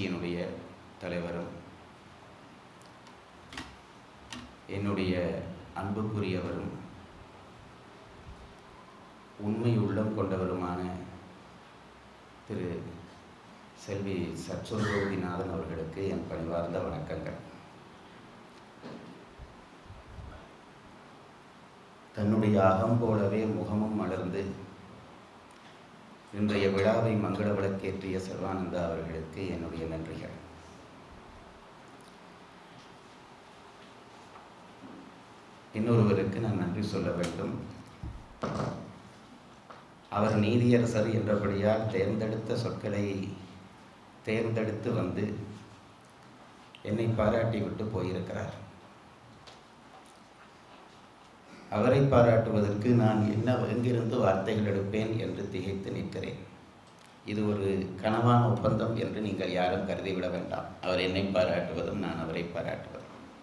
கட்சியினுடைய தலைவரும் என்னுடைய அன்புக்குரியவரும் உண்மை உள்ளம் கொண்டவருமான திரு செல்வி சச்சுரபோதிநாதன் அவர்களுக்கு என் பணிவார்ந்த வணக்கங்கள் தன்னுடைய அகம் போலவே முகமும் மலர்ந்து இன்றைய விழாவை மங்கள விளக்கேற்றிய சர்வானந்தா அவர்களுக்கு என்னுடைய நன்றிகள் இன்னொருவருக்கு நான் நன்றி சொல்ல வேண்டும் அவர் நீதியரசர் என்றபடியால் தேர்ந்தெடுத்த சொற்களை தேர்ந்தெடுத்து வந்து என்னை பாராட்டி விட்டு போயிருக்கிறார் அவரை பாராட்டுவதற்கு நான் என்ன எங்கிருந்து வார்த்தைகள் எடுப்பேன் என்று திகைத்து நிற்கிறேன் இது ஒரு கனவான ஒப்பந்தம் என்று நீங்கள் யாரும் கருதிவிட வேண்டாம் அவர் என்னை பாராட்டுவதும் நான் அவரை பாராட்டுவதும்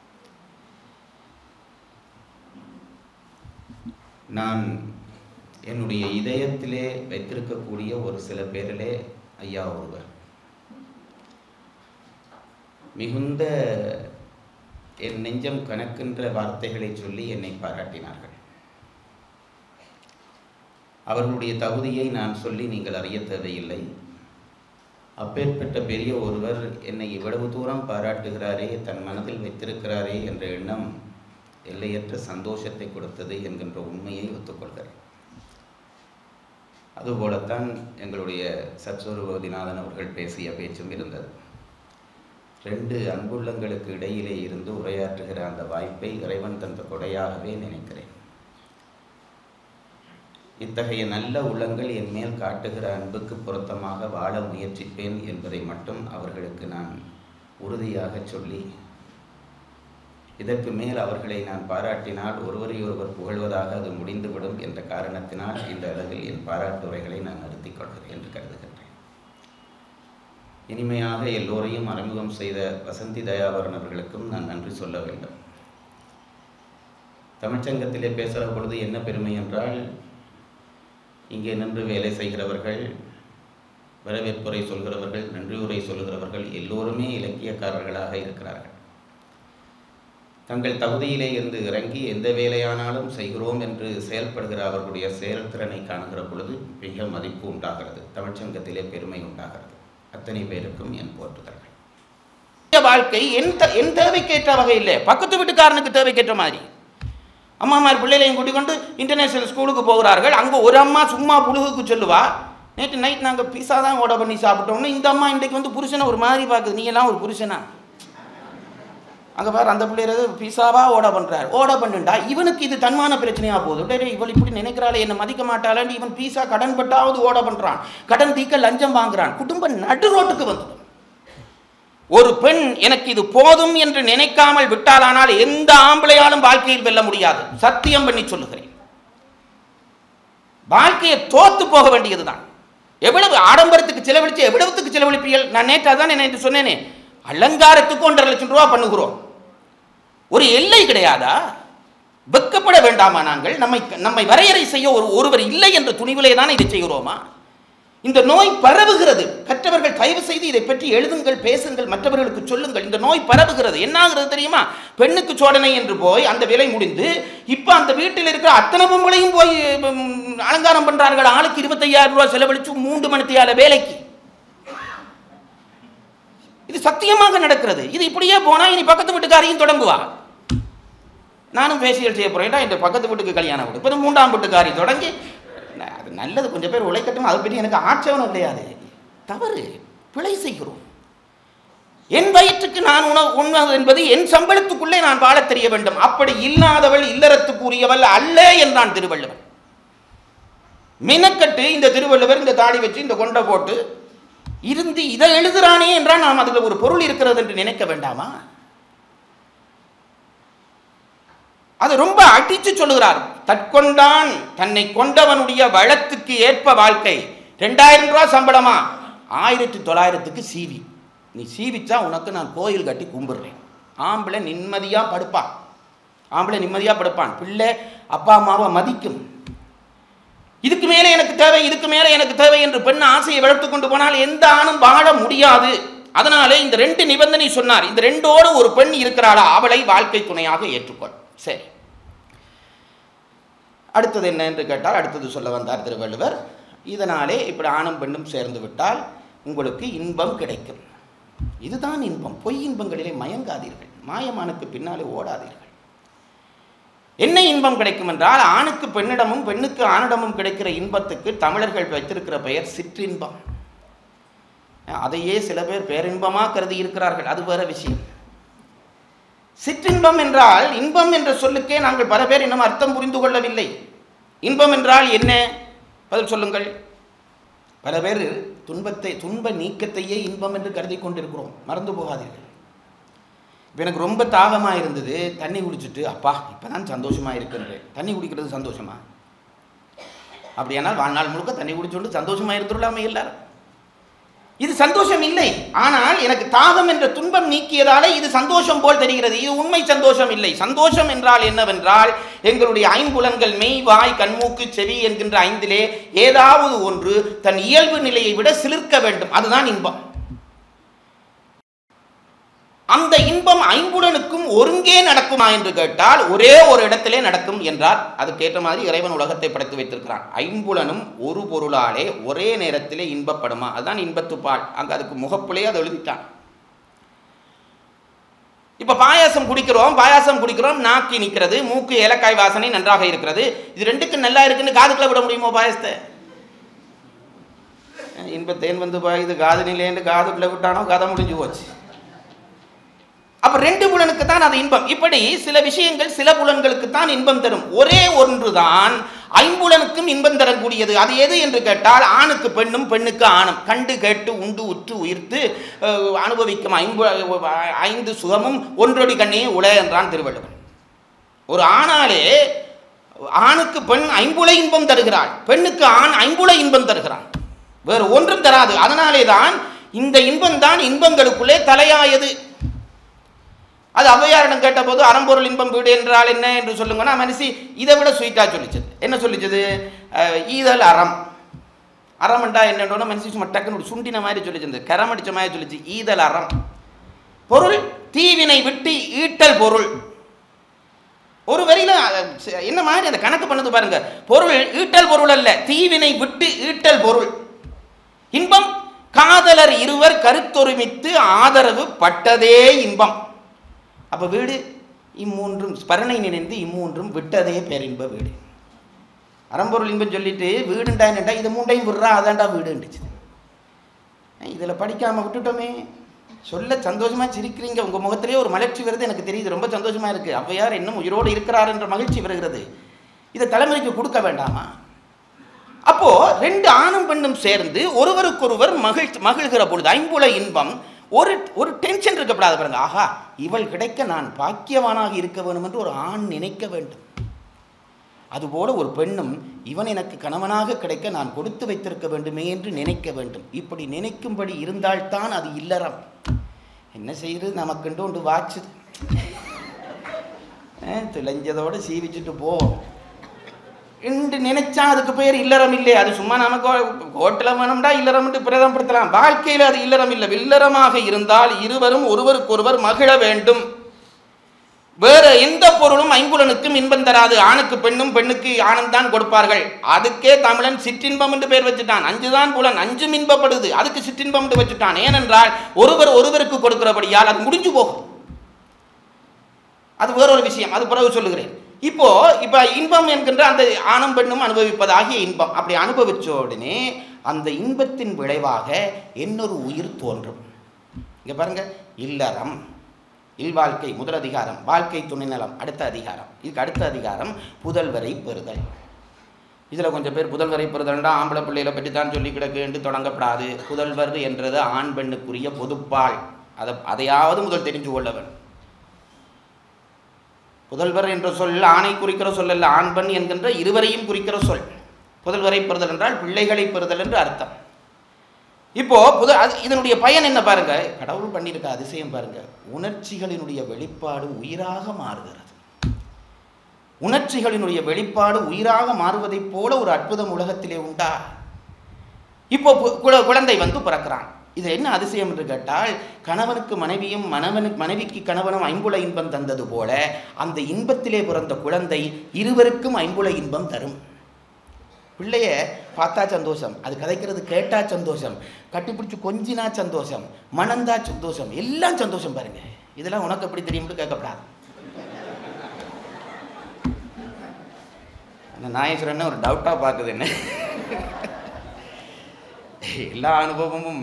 நான் என்னுடைய இதயத்திலே வைத்திருக்கக்கூடிய ஒரு சில பேரிலே ஐயா ஒருவர் மிகுந்த என் நெஞ்சம் கணக்கின்ற வார்த்தைகளை சொல்லி என்னை பாராட்டினார்கள் அவர்களுடைய தகுதியை நான் சொல்லி நீங்கள் அறிய தேவையில்லை அப்பேற்பட்ட பெரிய ஒருவர் என்னை இவ்வளவு தூரம் பாராட்டுகிறாரே தன் மனதில் வைத்திருக்கிறாரே என்ற எண்ணம் எல்லையற்ற சந்தோஷத்தை கொடுத்தது என்கின்ற உண்மையை ஒத்துக்கொள்கிறேன் அதுபோலத்தான் எங்களுடைய சத்ஸ்வரூபதிநாதன் அவர்கள் பேசிய பேச்சும் இருந்தது ரெண்டு அன்புள்ளங்களுக்கு இடையிலே இருந்து உரையாற்றுகிற அந்த வாய்ப்பை இறைவன் தந்த கொடையாகவே நினைக்கிறேன் இத்தகைய நல்ல உள்ளங்கள் என் மேல் காட்டுகிற அன்புக்கு பொருத்தமாக வாழ முயற்சிப்பேன் என்பதை மட்டும் அவர்களுக்கு நான் உறுதியாக சொல்லி இதற்கு மேல் அவர்களை நான் பாராட்டினால் ஒருவரை ஒருவர் புகழ்வதாக அது முடிந்துவிடும் என்ற காரணத்தினால் இந்த அளவில் என் பாராட்டுரைகளை நான் நிறுத்திக் கொள்கிறேன் என்று கருதுகிறேன் இனிமையாக எல்லோரையும் அறிமுகம் செய்த வசந்தி தயாவரன் அவர்களுக்கும் நான் நன்றி சொல்ல வேண்டும் தமிழ்ச்சங்கத்திலே பேசுகிற பொழுது என்ன பெருமை என்றால் இங்கே நின்று வேலை செய்கிறவர்கள் வரவேற்புரை சொல்கிறவர்கள் நன்றியுரை சொல்கிறவர்கள் எல்லோருமே இலக்கியக்காரர்களாக இருக்கிறார்கள் தங்கள் தகுதியிலே இருந்து இறங்கி எந்த வேலையானாலும் செய்கிறோம் என்று செயல்படுகிற அவர்களுடைய செயல்திறனை காணுகிற பொழுது மிக மதிப்பு உண்டாகிறது தமிழ்ச்சங்கத்திலே பெருமை உண்டாகிறது அத்தனை பேருக்கும் என் போற்றுதல்கள் வாழ்க்கை என் த- என் தேவைக்கேற்ற வகையில் பக்கத்து வீட்டுக்காரனுக்கு தேவைக்கேற்ற மாதிரி அம்மாமார் பிள்ளைகளையும் கூட்டிக் கொண்டு இன்டர்நேஷனல் ஸ்கூலுக்கு போகிறார்கள் அங்கே ஒரு அம்மா சும்மா புழுகுக்கு சொல்லுவா நேற்று நைட் நாங்கள் பீஸா தான் ஆர்டர் பண்ணி சாப்பிட்டோம்னு இந்த அம்மா இன்றைக்கு வந்து புருஷனை ஒரு மாதிரி பார்க்குது நீ எல்லாம் ஒரு புருஷனா அங்கே பாரு அந்த பிள்ளையர் பீஸாவா ஆர்டர் பண்ணுறாரு ஆர்டர் பண்ணுண்டா இவனுக்கு இது தன்மான பிரச்சனையாக போகுது டேய் டேய், இவள் இப்படி நினைக்கிறாளே என்னை மதிக்க மாட்டாளேன்னு இவன் பீஸா கடன் பட்டாவது ஆர்டர் பண்ணுறான் கடன் தீக்க லஞ்சம் வாங்குறான் குடும்பம் நடு ரோட்டுக்கு வந்தது ஒரு பெண் எனக்கு இது போதும் என்று நினைக்காமல் விட்டாலானால் எந்த ஆம்பளையாலும் வாழ்க்கையில் வெல்ல முடியாது சத்தியம் பண்ணி சொல்லுகிறேன் வாழ்க்கையை தோத்து போக வேண்டியதுதான் எவ்வளவு ஆடம்பரத்துக்கு செலவழிச்சு எவ்வளவுத்துக்கு செலவழிப்பீர்கள் நான் நேற்று அதான் நேற்று சொன்னேனே அலங்காரத்துக்கு ஒன்றரை லட்சம் ரூபா பண்ணுகிறோம் ஒரு எல்லை கிடையாதா வெக்கப்பட வேண்டாமா நாங்கள் நம்மை நம்மை வரையறை செய்ய ஒரு ஒருவர் இல்லை என்ற துணிவிலே தான் இதை செய்கிறோமா இந்த நோய் பரவுகிறது கற்றவர்கள் தயவு செய்து இதை பற்றி எழுதுங்கள் பேசுங்கள் மற்றவர்களுக்கு சொல்லுங்கள் இந்த நோய் பரவுகிறது என்ன ஆகுறது தெரியுமா பெண்ணுக்கு சோதனை என்று போய் அந்த விலை முடிந்து இப்போ அந்த வீட்டில் இருக்கிற அத்தனை பொம்பளையும் போய் ம், அலங்காரம் பண்றார்கள் ஆளுக்கு இருபத்தையாயிரம் ரூபாய் செலவழிச்சு மூன்று மணித்தையால வேலைக்கு இது சத்தியமாக நடக்கிறது இது இப்படியே போனா இனி பக்கத்து வீட்டுக்காரையும் தொடங்குவா நானும் ஃபேஷியல் செய்ய போறேன் ஏன்டா இந்த பக்கத்து வீட்டுக்கு கல்யாணம் விடு இப்போ மூன்றாம் வீட்டுக்காரி தொடங்கி ந- அது நல்லது கொஞ்சம் பேர் உழைக்கட்டும் அதை பற்றி எனக்கு ஆட்சேபனம் கிடையாது தவறு பிழை செய்கிறோம் என் வயிற்றுக்கு நான் உணவு உண்ணுவது என்பது என் சம்பளத்துக்குள்ளே நான் வாழத் தெரிய வேண்டும் அப்படி இல்லாதவள் இல்லறத்துக்குரியவள் அல்ல என்றான் திருவள்ளுவர் மினக்கட்டு இந்த திருவள்ளுவர் இந்த தாடி வச்சு இந்த கொண்டை போட்டு இருந்து இதை எழுதுறானே என்றால் நாம் அதில் ஒரு பொருள் இருக்கிறது என்று நினைக்க வேண்டாமா அது ரொம்ப அடிச்சு சொல்லுகிறார் தற்கொண்டான் தன்னை கொண்டவனுடைய வளத்துக்கு ஏற்ப வாழ்க்கை ரெண்டாயிரம் ரூபாய் சம்பளமா ஆயிரத்தி தொள்ளாயிரத்துக்கு சீவி நீ சீவிச்சா உனக்கு நான் கோயில் கட்டி கும்பிடுறேன் ஆம்பளை நிம்மதியா படுப்பான் ஆம்பளை நிம்மதியா படுப்பான் பிள்ளை அப்பா அம்மாவை மதிக்கும் இதுக்கு மேலே எனக்கு தேவை இதுக்கு மேலே எனக்கு தேவை என்று பெண் ஆசையை வளர்த்து கொண்டு போனால் எந்த ஆணும் வாழ முடியாது அதனாலே இந்த ரெண்டு நிபந்தனை சொன்னார் இந்த ரெண்டோடு ஒரு பெண் இருக்கிறாளா அவளை வாழ்க்கை துணையாக ஏற்றுக்கொள் சரி அடுத்தது என்ன என்று கேட்டால் அடுத்தது சொல்ல வந்தார் திருவள்ளுவர் இதனாலே இப்படி ஆணும் பெண்ணும் சேர்ந்து விட்டால் உங்களுக்கு இன்பம் கிடைக்கும் இதுதான் இன்பம் பொய் இன்பங்களிலே மயங்காதீர்கள் மாயமானுக்கு பின்னாலே ஓடாதீர்கள் என்ன இன்பம் கிடைக்கும் என்றால் ஆணுக்கு பெண்ணிடமும் பெண்ணுக்கு ஆணிடமும் கிடைக்கிற இன்பத்துக்கு தமிழர்கள் வைத்திருக்கிற பெயர் சிற்றின்பம் அதையே சில பேர் பேரின்பமா கருதி இருக்கிறார்கள் அது வேற விஷயம் சிற்றின்பம் என்றால் இன்பம் என்ற சொல்லுக்கே நாங்கள் பல பேர் இன்னும் அர்த்தம் புரிந்து கொள்ளவில்லை இன்பம் என்றால் என்ன பதில் சொல்லுங்கள் பல பேர் துன்பத்தை துன்ப நீக்கத்தையே இன்பம் என்று கருதி கொண்டிருக்கிறோம் மறந்து போகாதீர்கள் இப்போ எனக்கு ரொம்ப தாகமாக இருந்தது தண்ணி குடிச்சிட்டு அப்பா இப்போ தான் சந்தோஷமாக இருக்கின்றேன் தண்ணி குடிக்கிறது சந்தோஷமா அப்படியானால் வாழ்நாள் முழுக்க தண்ணி குடிச்சுட்டு சந்தோஷமாக இருந்துடலாமே எல்லாரும் இது சந்தோஷம் இல்லை ஆனால் எனக்கு தாகம் என்ற துன்பம் நீக்கியதாலே இது சந்தோஷம் போல் தெரிகிறது இது உண்மை சந்தோஷம் இல்லை சந்தோஷம் என்றால் என்னவென்றால் எங்களுடைய ஐம்புலன்கள் மெய் வாய் கண்மூக்கு செவி என்கின்ற ஐந்திலே ஏதாவது ஒன்று தன் இயல்பு நிலையை விட சிலிர்க்க வேண்டும் அதுதான் இன்பம் அந்த இன்பம் ஐம்புலனுக்கும் ஒருங்கே நடக்குமா என்று கேட்டால் ஒரே ஒரு இடத்திலே நடக்கும் என்றார் அதுக்கேற்ற மாதிரி இறைவன் உலகத்தை படைத்து வைத்திருக்கிறான் ஐம்புலனும் ஒரு பொருளாலே ஒரே நேரத்திலே இன்பப்படுமா அதுதான் இன்பத்துப்பால் அங்கே அதுக்கு முகப்பிலே அதை எழுதிட்டான் இப்ப பாயாசம் குடிக்கிறோம் பாயாசம் குடிக்கிறோம் நாக்கி நிற்கிறது மூக்கு ஏலக்காய் வாசனை நன்றாக இருக்கிறது இது ரெண்டுக்கும் நல்லா இருக்குன்னு காதுக்குள்ள விட முடியுமோ பாயசத்தை இன்ப தேன் வந்து பாயுது காது நிலையன்னு காதுக்குள்ள விட்டானோ கதை முடிஞ்சு போச்சு அப்ப ரெண்டு புலனுக்கு தான் அது இன்பம் இப்படி சில விஷயங்கள் சில புலன்களுக்கு தான் இன்பம் தரும் ஒரே ஒன்றுதான் ஐம்புலனுக்கும் இன்பம் தரக்கூடியது அது எது என்று கேட்டால் ஆணுக்கு பெண்ணும் பெண்ணுக்கு ஆணும் கண்டு கேட்டு உண்டு உற்று உயிர்த்து அஹ், அனுபவிக்கும் ஐம்பு ஐந்து சுகமும் ஒன்றொடி கண்ணையே உல என்றான் திருவள்ளுவன் ஒரு ஆணாலே ஆணுக்கு பெண் ஐம்புல இன்பம் தருகிறாள் பெண்ணுக்கு ஆண் ஐம்புல இன்பம் தருகிறான் வேறு ஒன்றும் தராது அதனாலே தான் இந்த இன்பம் தான் இன்பங்களுக்குள்ளே தலையாயது அது ஔவையாரிடம் கேட்டபோது அறம்பொருள் இன்பம் வீடு என்றால் என்ன என்று சொல்லுங்கன்னா மனசி இதை விட ஸ்வீட்டாக சொல்லிச்சது என்ன சொல்லிச்சது அஹ், ஈதல் அறம் அறம்ண்டா என்னன்னா மனசி சும்மா டக்குன்னு ஒரு சுண்டின மாதிரி சொல்லிச்சிருந்தது கரம் அடிச்ச மாதிரி சொல்லிச்சு ஈதல் அறம் பொருள் தீவினை விட்டு ஈட்டல் பொருள் ஒரு வரியில அஹ், ச- என்ன மாதிரி அந்த கணக்கு பண்ணது பாருங்க பொருள் ஈட்டல் பொருள் அல்ல தீவினை விட்டு ஈட்டல் பொருள் இன்பம் காதலர் இருவர் கருத்தொருமித்து ஆதரவு பட்டதே இன்பம் அப்ப வீடு இம்மூன்றும் ஸ்மரணை நினைந்து இம்மூன்றும் விட்டதே பேரின்ப வீடு அறம்பொருள் இன்பம் சொல்லிட்டு வீடுண்டா என்னண்டா இது மூண்டையும் விடுறா அதான்டா வீடுண்டுச்சு இதில் படிக்காம விட்டுட்டோமே சொல்ல சந்தோஷமா சிரிக்கிறீங்க உங்க முகத்திலே ஒரு மலர்ச்சி வருது எனக்கு தெரியுது ரொம்ப சந்தோஷமா இருக்கு ஔவையார் இன்னும் உயிரோடு இருக்கிறார் என்ற மகிழ்ச்சி வருகிறது இதை தலைமுறைக்கு கொடுக்க வேண்டாமா அப்போ ரெண்டு ஆணும் பெண்ணும் சேர்ந்து ஒருவருக்கொருவர் மகிழ் மகிழ்கிற பொழுது ஐம்புல இன்பம் ஒரு ஒரு டென்ஷன் இருக்கக்கூடாது பாருங்க ஆஹா இவள் கிடைக்க நான் பாக்கியவானாக இருக்க வேண்டும் என்று ஒரு ஆண் நினைக்க வேண்டும் அதுபோல ஒரு பெண்ணும் இவன் எனக்கு கணவனாக கிடைக்க நான் கொடுத்து வைத்திருக்க வேண்டுமே என்று நினைக்க வேண்டும் இப்படி நினைக்கும்படி இருந்தால்தான் அது இல்லறம் என்ன செய்யுது நமக்குண்டு ஒன்று வாச்சுது திளைஞ்சதோடு சீவிச்சுட்டு போ என்று நினைச்சா அதுக்கு பேர் இல்லறம் இல்லை அது சும்மா நமக்கு கோட்டில் வேணும்டா இல்லறம்னு பிரதமப்படுத்தலாம் வாழ்க்கையில் அது இல்லறம் இல்லை இல்லறமாக இருந்தால் இருவரும் ஒருவருக்கொருவர் மகிழ வேண்டும் வேற எந்த பொருளும் ஐம்புலனுக்கும் இன்பம் தராது ஆணுக்கு பெண்ணும் பெண்ணுக்கு ஆனந்தான் கொடுப்பார்கள் அதுக்கே தமிழன் சிற்றின்பம் என்று பெயர் வச்சுட்டான் அஞ்சுதான் புலன் அஞ்சும் இன்பப்படுது அதுக்கு சிற்றின்பம் என்று வச்சுட்டான் ஏனென்றால் ஒருவர் ஒருவருக்கு கொடுக்கிறபடியால் அது முடிஞ்சு போகும் அது வேறொரு விஷயம் அது பிறகு சொல்லுகிறேன் இப்போ இப்ப இன்பம் என்கின்ற அந்த ஆணும் பெண்ணும் அனுபவிப்பதாகிய இன்பம் அப்படி அனுபவிச்ச உடனே அந்த இன்பத்தின் விளைவாக இன்னொரு உயிர் தோன்றும் இங்க பாருங்க இல்லறம் இல்வாழ்க்கை முதல் அதிகாரம் வாழ்க்கை துணைநலம் அடுத்த அதிகாரம் இதுக்கு அடுத்த அதிகாரம் புதல்வரை பெறுதல் இதில் கொஞ்சம் பேர் புதல்வரை பெறுதல்டா ஆம்பளை பிள்ளைகளை பற்றி தான் சொல்லி கிடக்கு என்று தொடங்கப்படாது புதல்வர் என்றது ஆண் பெண்ணுக்குரிய பொதுப்பால் அதை அதையாவது முதல் தெரிஞ்சு கொள்ள வேண்டும் புதல்வர் என்ற சொல் ஆணை குறிக்கிற சொல் அல்ல ஆண் பெண் என்கின்ற இருவரையும் குறிக்கிற சொல் புதல்வரை பெறுதல் என்றால் பிள்ளைகளை பெறுதல் என்று அர்த்தம் இப்போ புத அது இதனுடைய பயன் என்ன பாருங்க கடவுள் பண்ணியிருக்க அதிசயம் பாருங்க உணர்ச்சிகளினுடைய வெளிப்பாடு உயிராக மாறுகிறது உணர்ச்சிகளினுடைய வெளிப்பாடு உயிராக மாறுவதைப் போல ஒரு அற்புதம் உலகத்திலே உண்டா இப்போ பு- குழ- குழந்தை வந்து பிறக்கிறான் இது என்ன அதிசயம் என்று கேட்டால் கணவனுக்கு மனைவியும் மணவனுக்கு மனைவிக்கு கணவனும் ஐம்புல இன்பம் தந்தது போல அந்த இன்பத்திலே பிறந்த குழந்தை இருவருக்கும் ஐம்புல இன்பம் தரும் பிள்ளைய பார்த்தா சந்தோஷம் அது கதைக்கிறது கேட்டா சந்தோஷம் கட்டிப்பிடிச்சு கொஞ்சினா சந்தோஷம் மணந்தா சந்தோஷம் எல்லாம் சந்தோஷம் பாருங்க இதெல்லாம் உனக்கு எப்படி தெரியும்னு கேட்கப்படாது அந்த நாயேஸ்வரன் ஒரு டவுட்டாக பார்க்குது என்ன எல்லா அனுபவமும்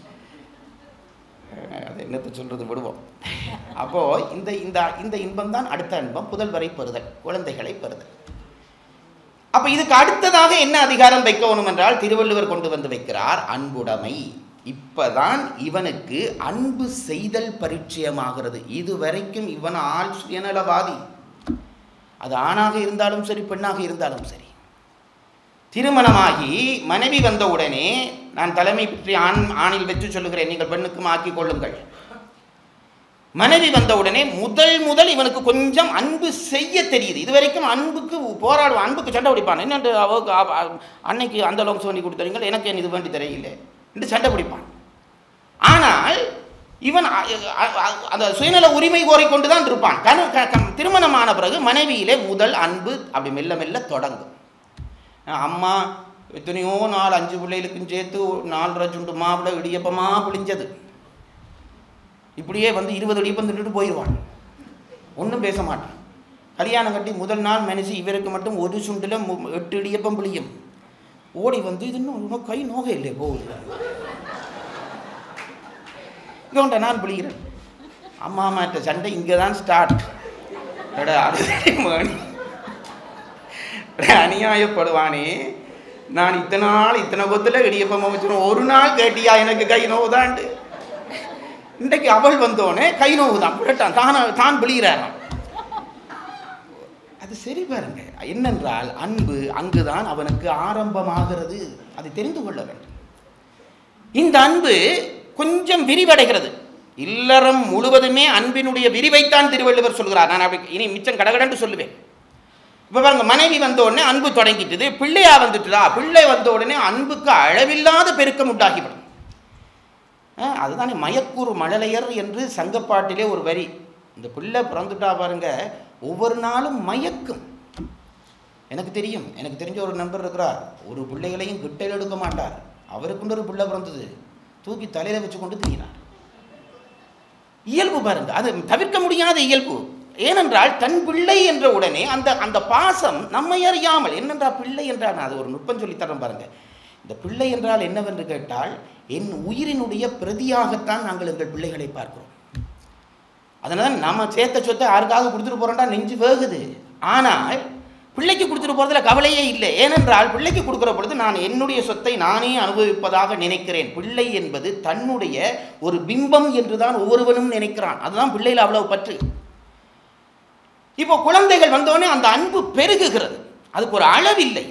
அஹ், அது என்னத்தை சொல்றது விடுவோம் அப்போ இந்த இந்த இந்த இன்பம் தான் அடுத்த இன்பம் புதல்வரை பெறுதல் குழந்தைகளை பெறுதல் அப்ப இதுக்கு அடுத்ததாக என்ன அதிகாரம் வைக்கணும் என்றால் திருவள்ளுவர் கொண்டு வந்து வைக்கிறார் அன்புடைமை இப்பதான் இவனுக்கு அன்பு செய்தல் பரிச்சயமாகிறது இதுவரைக்கும் இவன் ஆள் சுயநலவாதி அது ஆணாக இருந்தாலும் சரி பெண்ணாக இருந்தாலும் சரி திருமணமாகி மனைவி வந்த உடனே நான் தலைமை பற்றி ஆண் ஆணில் வச்சு சொல்லுகிறேன் நீங்கள் பெண்ணுக்கும் ஆக்கிக் கொள்ளுங்கள் மனைவி வந்த உடனே முதல் முதல் இவனுக்கு கொஞ்சம் அன்பு செய்ய தெரியுது இது வரைக்கும் அன்புக்கு போராடுவான் அன்புக்கு சண்டை பிடிப்பான் என்னென்று அவ அவ- அவ- அன்னைக்கு அந்த அளவுக்கு சொல்லி கொடுத்துறீங்க எனக்கு ஏன் இது வேண்டி தெரியல என்று சண்டை பிடிப்பான் ஆனால் இவன் அ- அ- அ- அந்த சுயநல உரிமை கோரிக்கொண்டு தான் இருப்பான் கண க- க- திருமணமான பிறகு மனைவியிலே முதல் அன்பு அப்படி மெல்ல மெல்ல தொடங்கும் அம்மா எத்தனையோ நாள் அஞ்சு பிள்ளைகளுக்கும் சேர்த்து ஒரு நாலரை சுண்டு மாவில் இடியப்பமாக பிழிஞ்சது இப்படியே வந்து இருபது இடியப்பம் தின்னுட்டு போயிடுவான் ஒன்றும் பேச மாட்டான் கல்யாணம் கட்டி முதல் நாள் மனுஷி இவருக்கு மட்டும் ஒரு சுண்டில் மு- எட்டு இடியப்பம் பிழியும் ஓடி வந்து இது இன்னும் உனக்கு கை நோக இல்லையே போகுது இவன்ட்ட நான் பிடிக்கிறேன் அம்மா அம்மாட்ட சண்டை இங்கே தான் ஸ்டார்ட் எடா அது மணி அநியாயப்படுவானே நான் இத்தனை நாள் இத்தனை கொத்தில் இடியப்பம் வச்சுருவோம் ஒரு நாள் கேட்டியா எனக்கு கை நோவுதான்ட்டு இன்றைக்கு அவள் வந்தோடனே கை நோவுதான் புரட்டான் தான தான் பிழிகிறாராம் அது சரி பாருங்க என்னென்றால் அன்பு அங்குதான் அவனுக்கு ஆரம்பமாகிறது அதை தெரிந்து கொள்ள வேண்டும் இந்த அன்பு கொஞ்சம் விரிவடைகிறது இல்லறம் முழுவதுமே அன்பினுடைய விரிவைத்தான் திருவள்ளுவர் சொல்கிறார் நான் அப்படி இனி மிச்சம் கடகடன்னு சொல்லுவேன் இப்போ பாருங்க மனைவி வந்த உடனே அன்பு தொடங்கிட்டுது பிள்ளையா வந்துட்டுதா பிள்ளை வந்த உடனே அன்புக்கு அளவில்லாத பெருக்கம் உண்டாகிவிடும் அஹ், அதுதானே மயக்கூறு மழலையர் என்று சங்கப்பாட்டிலே ஒரு வரி இந்த பிள்ளை பிறந்துட்டா பாருங்க ஒவ்வொரு நாளும் மயக்கும் எனக்கு தெரியும் எனக்கு தெரிஞ்ச ஒரு நண்பர் இருக்கிறார் ஒரு பிள்ளைகளையும் கிட்டையில் எடுக்க மாட்டார் அவருக்குண்டு ஒரு பிள்ளை பிறந்தது தூக்கி தலையில வச்சு கொண்டு திரிகிறார் இயல்பு பாருங்க அது தவிர்க்க முடியாத இயல்பு ஏனென்றால் தன் பிள்ளை என்ற உடனே அந்த அந்த பாசம் நம்மை அறியாமல் என்னென்றால் பிள்ளை என்றால் நான் அது ஒரு நுட்பம் சொல்லித்தரேன் பாருங்க இந்த பிள்ளை என்றால் என்னவென்று கேட்டால் என் உயிரினுடைய பிரதியாகத்தான் நாங்கள் எங்கள் பிள்ளைகளை பார்க்கிறோம் அதனால நம்ம சேர்த்த சொத்தை யாருக்காக கொடுத்துட்டு போறோம்டா நெஞ்சு வேகுது ஆனால் பிள்ளைக்கு கொடுத்துட்டு போறதுல கவலையே இல்லை ஏனென்றால் பிள்ளைக்கு கொடுக்கிற பொழுது நான் என்னுடைய சொத்தை நானே அனுபவிப்பதாக நினைக்கிறேன் பிள்ளை என்பது தன்னுடைய ஒரு பிம்பம் என்றுதான் ஒவ்வொருவனும் நினைக்கிறான் அதுதான் பிள்ளையில் அவ்வளவு பற்று இப்போ குழந்தைகள் வந்தோடனே அந்த அன்பு பெருகுகிறது அதுக்கு ஒரு அளவில்லை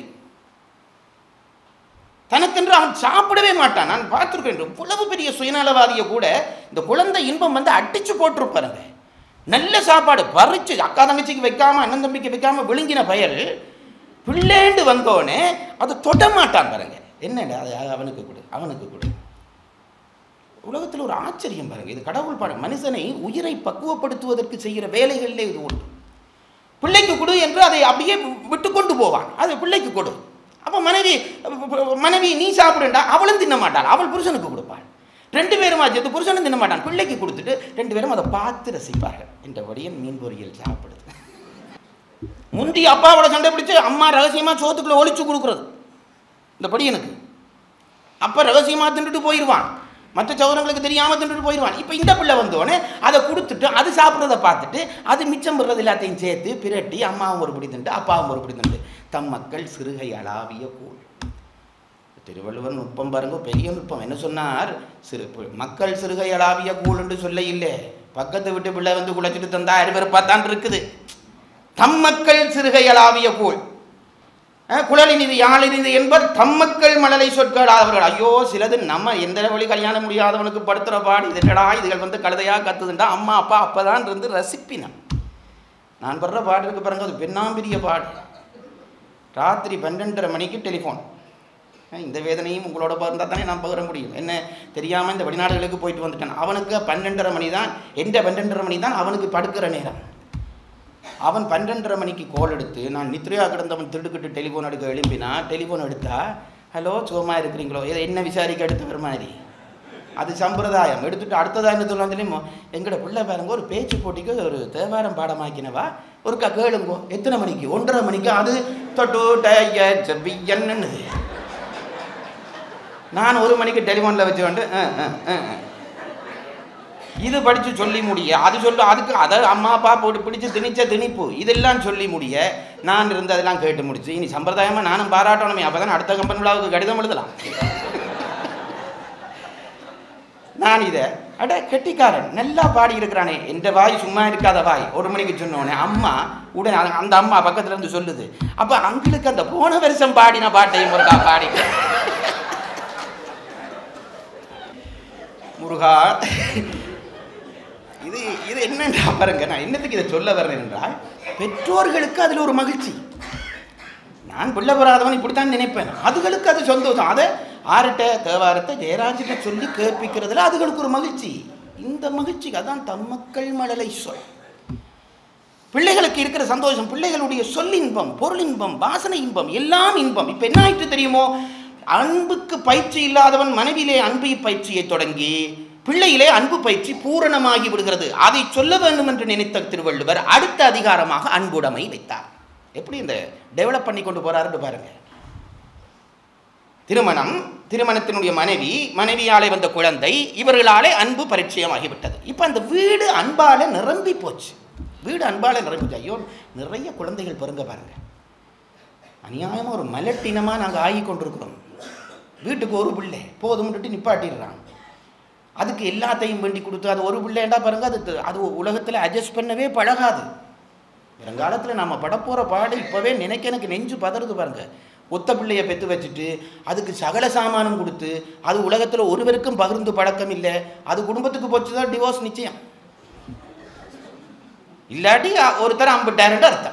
தனக்கென்று அவன் சாப்பிடவே மாட்டான் நான் பார்த்துருக்கேன் இவ்வளவு பெரிய சுயநலவாதியை கூட இந்த குழந்தை இன்பம் வந்து அடிச்சு போட்டிருப்பாருங்க நல்ல சாப்பாடு பறிச்சு அக்கா தங்கச்சிக்கு வைக்காம அண்ணன் தம்பிக்கு வைக்காம விழுங்கின பயல் பிள்ளைண்டு வந்தோடனே அதை தொட மாட்டான் பாருங்க என்னடா அது அவனுக்கு கொடு அவனுக்கு கொடு உலகத்தில் ஒரு ஆச்சரியம் பாருங்க இது கடவுள் பாடம் மனுஷனை உயிரை பக்குவப்படுத்துவதற்கு செய்கிற வேலைகளிலே இது ஒன்று பிள்ளைக்கு கொடு என்று அதை அப்படியே விட்டு கொண்டு போவான் அது பிள்ளைக்கு கொடு அப்போ மனைவி மனைவி நீ சாப்பிடுண்டா அவளும் தின்ன மாட்டாள் அவள் புருஷனுக்கு கொடுப்பாள் ரெண்டு பேரும் சேர்த்து புருஷனும் தின்ன மாட்டான் பிள்ளைக்கு கொடுத்துட்டு ரெண்டு பேரும் அதை பார்த்து ரசிப்பார்கள் என்றபடியே மீன் பொரியல் சாப்பிடுது முந்தி அப்பாவோட சண்டை பிடிச்சு அம்மா ரகசியமா சோத்துக்குள்ள ஒளிச்சு கொடுக்குறது இந்த படியனுக்கு அப்ப ரகசியமா தின்னுட்டு போயிடுவான் மற்ற சௌரங்களுக்கு தெரியாம தின்னுட்டு போயிடுவான் இப்போ இந்த பிள்ளை வந்தோடனே அதை கொடுத்துட்டு அது சாப்பிட்றத பார்த்துட்டு அது மிச்சம் பெறது எல்லாத்தையும் சேர்த்து பிரட்டி அம்மாவும் ஒரு பிடி தின்ட்டு அப்பாவும் ஒரு பிடி தின்ட்டு தம் மக்கள் சிறுகை அளாவிய கூழ் திருவள்ளுவர் நுட்பம் பாருங்க பெரிய நுட்பம் என்ன சொன்னார் சிறு பு- மக்கள் சிறுகை அளாவிய கூழ் என்று சொல்ல இல்லை பக்கத்து வீட்டு பிள்ளை வந்து குழைச்சிட்டு தந்தா அருவருப்பாக தான் இருக்குது தம் மக்கள் சிறுகை அளாவிய கூழ் அஹ், குழலினிது யாழினிது என்பர் தம்மக்கள் மழலை சொற்கள் அவர்கள் ஐயோ சிலது நம்ம எந்த வழி கல்யாணம் முடியாதவனுக்கு படுத்துற பாடு இது என்னடா இதுகள் வந்து கழுதையா கத்துதுண்டா அம்மா அப்பா அப்பதான் இருந்து ரசிப்பினன் நான் படுற பாடு இருக்கு பாருங்க அது பெண்ணாம்பிரிய பாடு ராத்திரி பன்னெண்டரை மணிக்கு டெலிஃபோன் அஹ் இந்த வேதனையும் உங்களோட இருந்தால் தானே நான் பகிர முடியும் என்ன தெரியாமல் இந்த வெளிநாடுகளுக்கு போயிட்டு வந்துட்டேன் அவனுக்கு பன்னெண்டரை மணி தான் எந்த பன்னெண்டரை மணி தான் அவனுக்கு படுக்கிற நேரம் அவன் பன்னெண்டரை மணிக்கு கோல் எடுத்து நான் நித்ரையா கிடந்தவன் திடுக்கிட்டு டெலிஃபோன் எடுக்க எழும்பினா டெலிஃபோன் எடுத்தா ஹலோ சுகமா இருக்கிறீங்களோ இதை என்ன விசாரிக்க எடுத்து மாதிரி அது சம்பிரதாயம் எடுத்துட்டு அடுத்ததா என்ன சொல்லலாம் தெரியுமோ எங்கட பிள்ளை பாருங்க ஒரு பேச்சு போட்டிக்கு ஒரு தேவாரம் பாடமாக்கினவா ஒரு க கேளுங்கோ எத்தனை மணிக்கு ஒன்றரை மணிக்கு அது தொட்டு டய செவ்வியன்னு நான் ஒரு மணிக்கு டெலிஃபோனில் வச்சு வந்து அஹ், அஹ், அஹ், அஹ். இது படித்து சொல்லி முடிய அது சொல்ல அதுக்கு அதை அம்மா அப்பா போட்டு பிடிச்சு திணிச்ச திணிப்பு இதெல்லாம் சொல்லி முடிய நான் இருந்து அதெல்லாம் கேட்டு முடிச்சு இனி சம்பிரதாயமாக நானும் பாராட்டணுமே அப்போ தான் அடுத்த கம்பெனி விழாவுக்கு கடிதம் எழுதலாம் நான் இதை அட கெட்டிக்காரன் நல்லா பாடி இருக்கிறானே எந்த வாய் சும்மா இருக்காத வாய் ஒரு மணிக்கு சொன்னோடனே அம்மா உடனே அந்த- அந்த அம்மா பக்கத்துல இருந்து சொல்லுது அப்போ அங்கிளுக்கு அந்த போன வருஷம் பாடின பாட்டையும் ஒருக்கா பாடி முருகா இது இது என்னன்றா பாருங்க நான் என்னத்துக்கு இதை சொல்ல வர்றேன் என்றால் பெற்றோர்களுக்கு அதில் ஒரு மகிழ்ச்சி நான் பிள்ளை பெறாதவன் இப்படித்தான் நினைப்பேன் அதுகளுக்கு அது சந்தோஷம் அதை ஆறுட்ட தேவாரத்தை ஜெயராஜிட்ட சொல்லி கேட்பிக்கிறதுல அதுகளுக்கு ஒரு மகிழ்ச்சி இந்த மகிழ்ச்சிக்கு அதான் தம்மக்கள் மழலை சொல் பிள்ளைகளுக்கு இருக்கிற சந்தோஷம் பிள்ளைகளுடைய சொல்லின்பம் பொருளின்பம் வாசனை இன்பம் எல்லாம் இன்பம் இப்போ என்ன ஆயிட்டு தெரியுமோ அன்புக்கு பயிற்சி இல்லாதவன் மனைவிலே அன்பு பயிற்சியை தொடங்கி பிள்ளையிலே அன்பு பயிற்சி பூரணமாகி விடுகிறது அதை சொல்ல வேண்டும் என்று நினைத்த திருவள்ளுவர் அடுத்த அதிகாரமாக அன்புடைமை வைத்தார் எப்படி இந்த டெவலப் பண்ணி கொண்டு போறாருன்னு பாருங்க திருமணம் திருமணத்தினுடைய மனைவி மனைவியாலே வந்த குழந்தை இவர்களாலே அன்பு பரிச்சயமாகிவிட்டது இப்போ அந்த வீடு அன்பால நிரம்பி போச்சு வீடு அன்பால நிரம்பி போச்சு. ஐயோ நிறைய குழந்தைகள் பிறங்க பாருங்க அநியாயமாக ஒரு மலட்டினமாக நாங்கள் ஆகி கொண்டிருக்கிறோம் வீட்டுக்கு ஒரு பிள்ளை போதும்ட்டு நிப்பாட்டிடுறான் அதுக்கு எல்லாத்தையும் வேண்டி கொடுத்து அது ஒரு பிள்ளைண்டா பாருங்க அது த- அது உலகத்தில் அட்ஜஸ்ட் பண்ணவே பழகாது வருங்காலத்தில் நம்ம படப்போகிற பாடு இப்போவே நினைக்க எனக்கு நெஞ்சு பதறுது பாருங்க ஒத்த பிள்ளைய பெற்று வச்சுட்டு அதுக்கு சகல சாமானம் கொடுத்து அது உலகத்தில் ஒருவருக்கும் பகிர்ந்து பழக்கம் இல்லை அது குடும்பத்துக்கு போச்சு தான் டிவோர்ஸ் நிச்சயம் இல்லாட்டி அ- ஒருத்தர் அம்பிட்டாருன்னு அர்த்தம்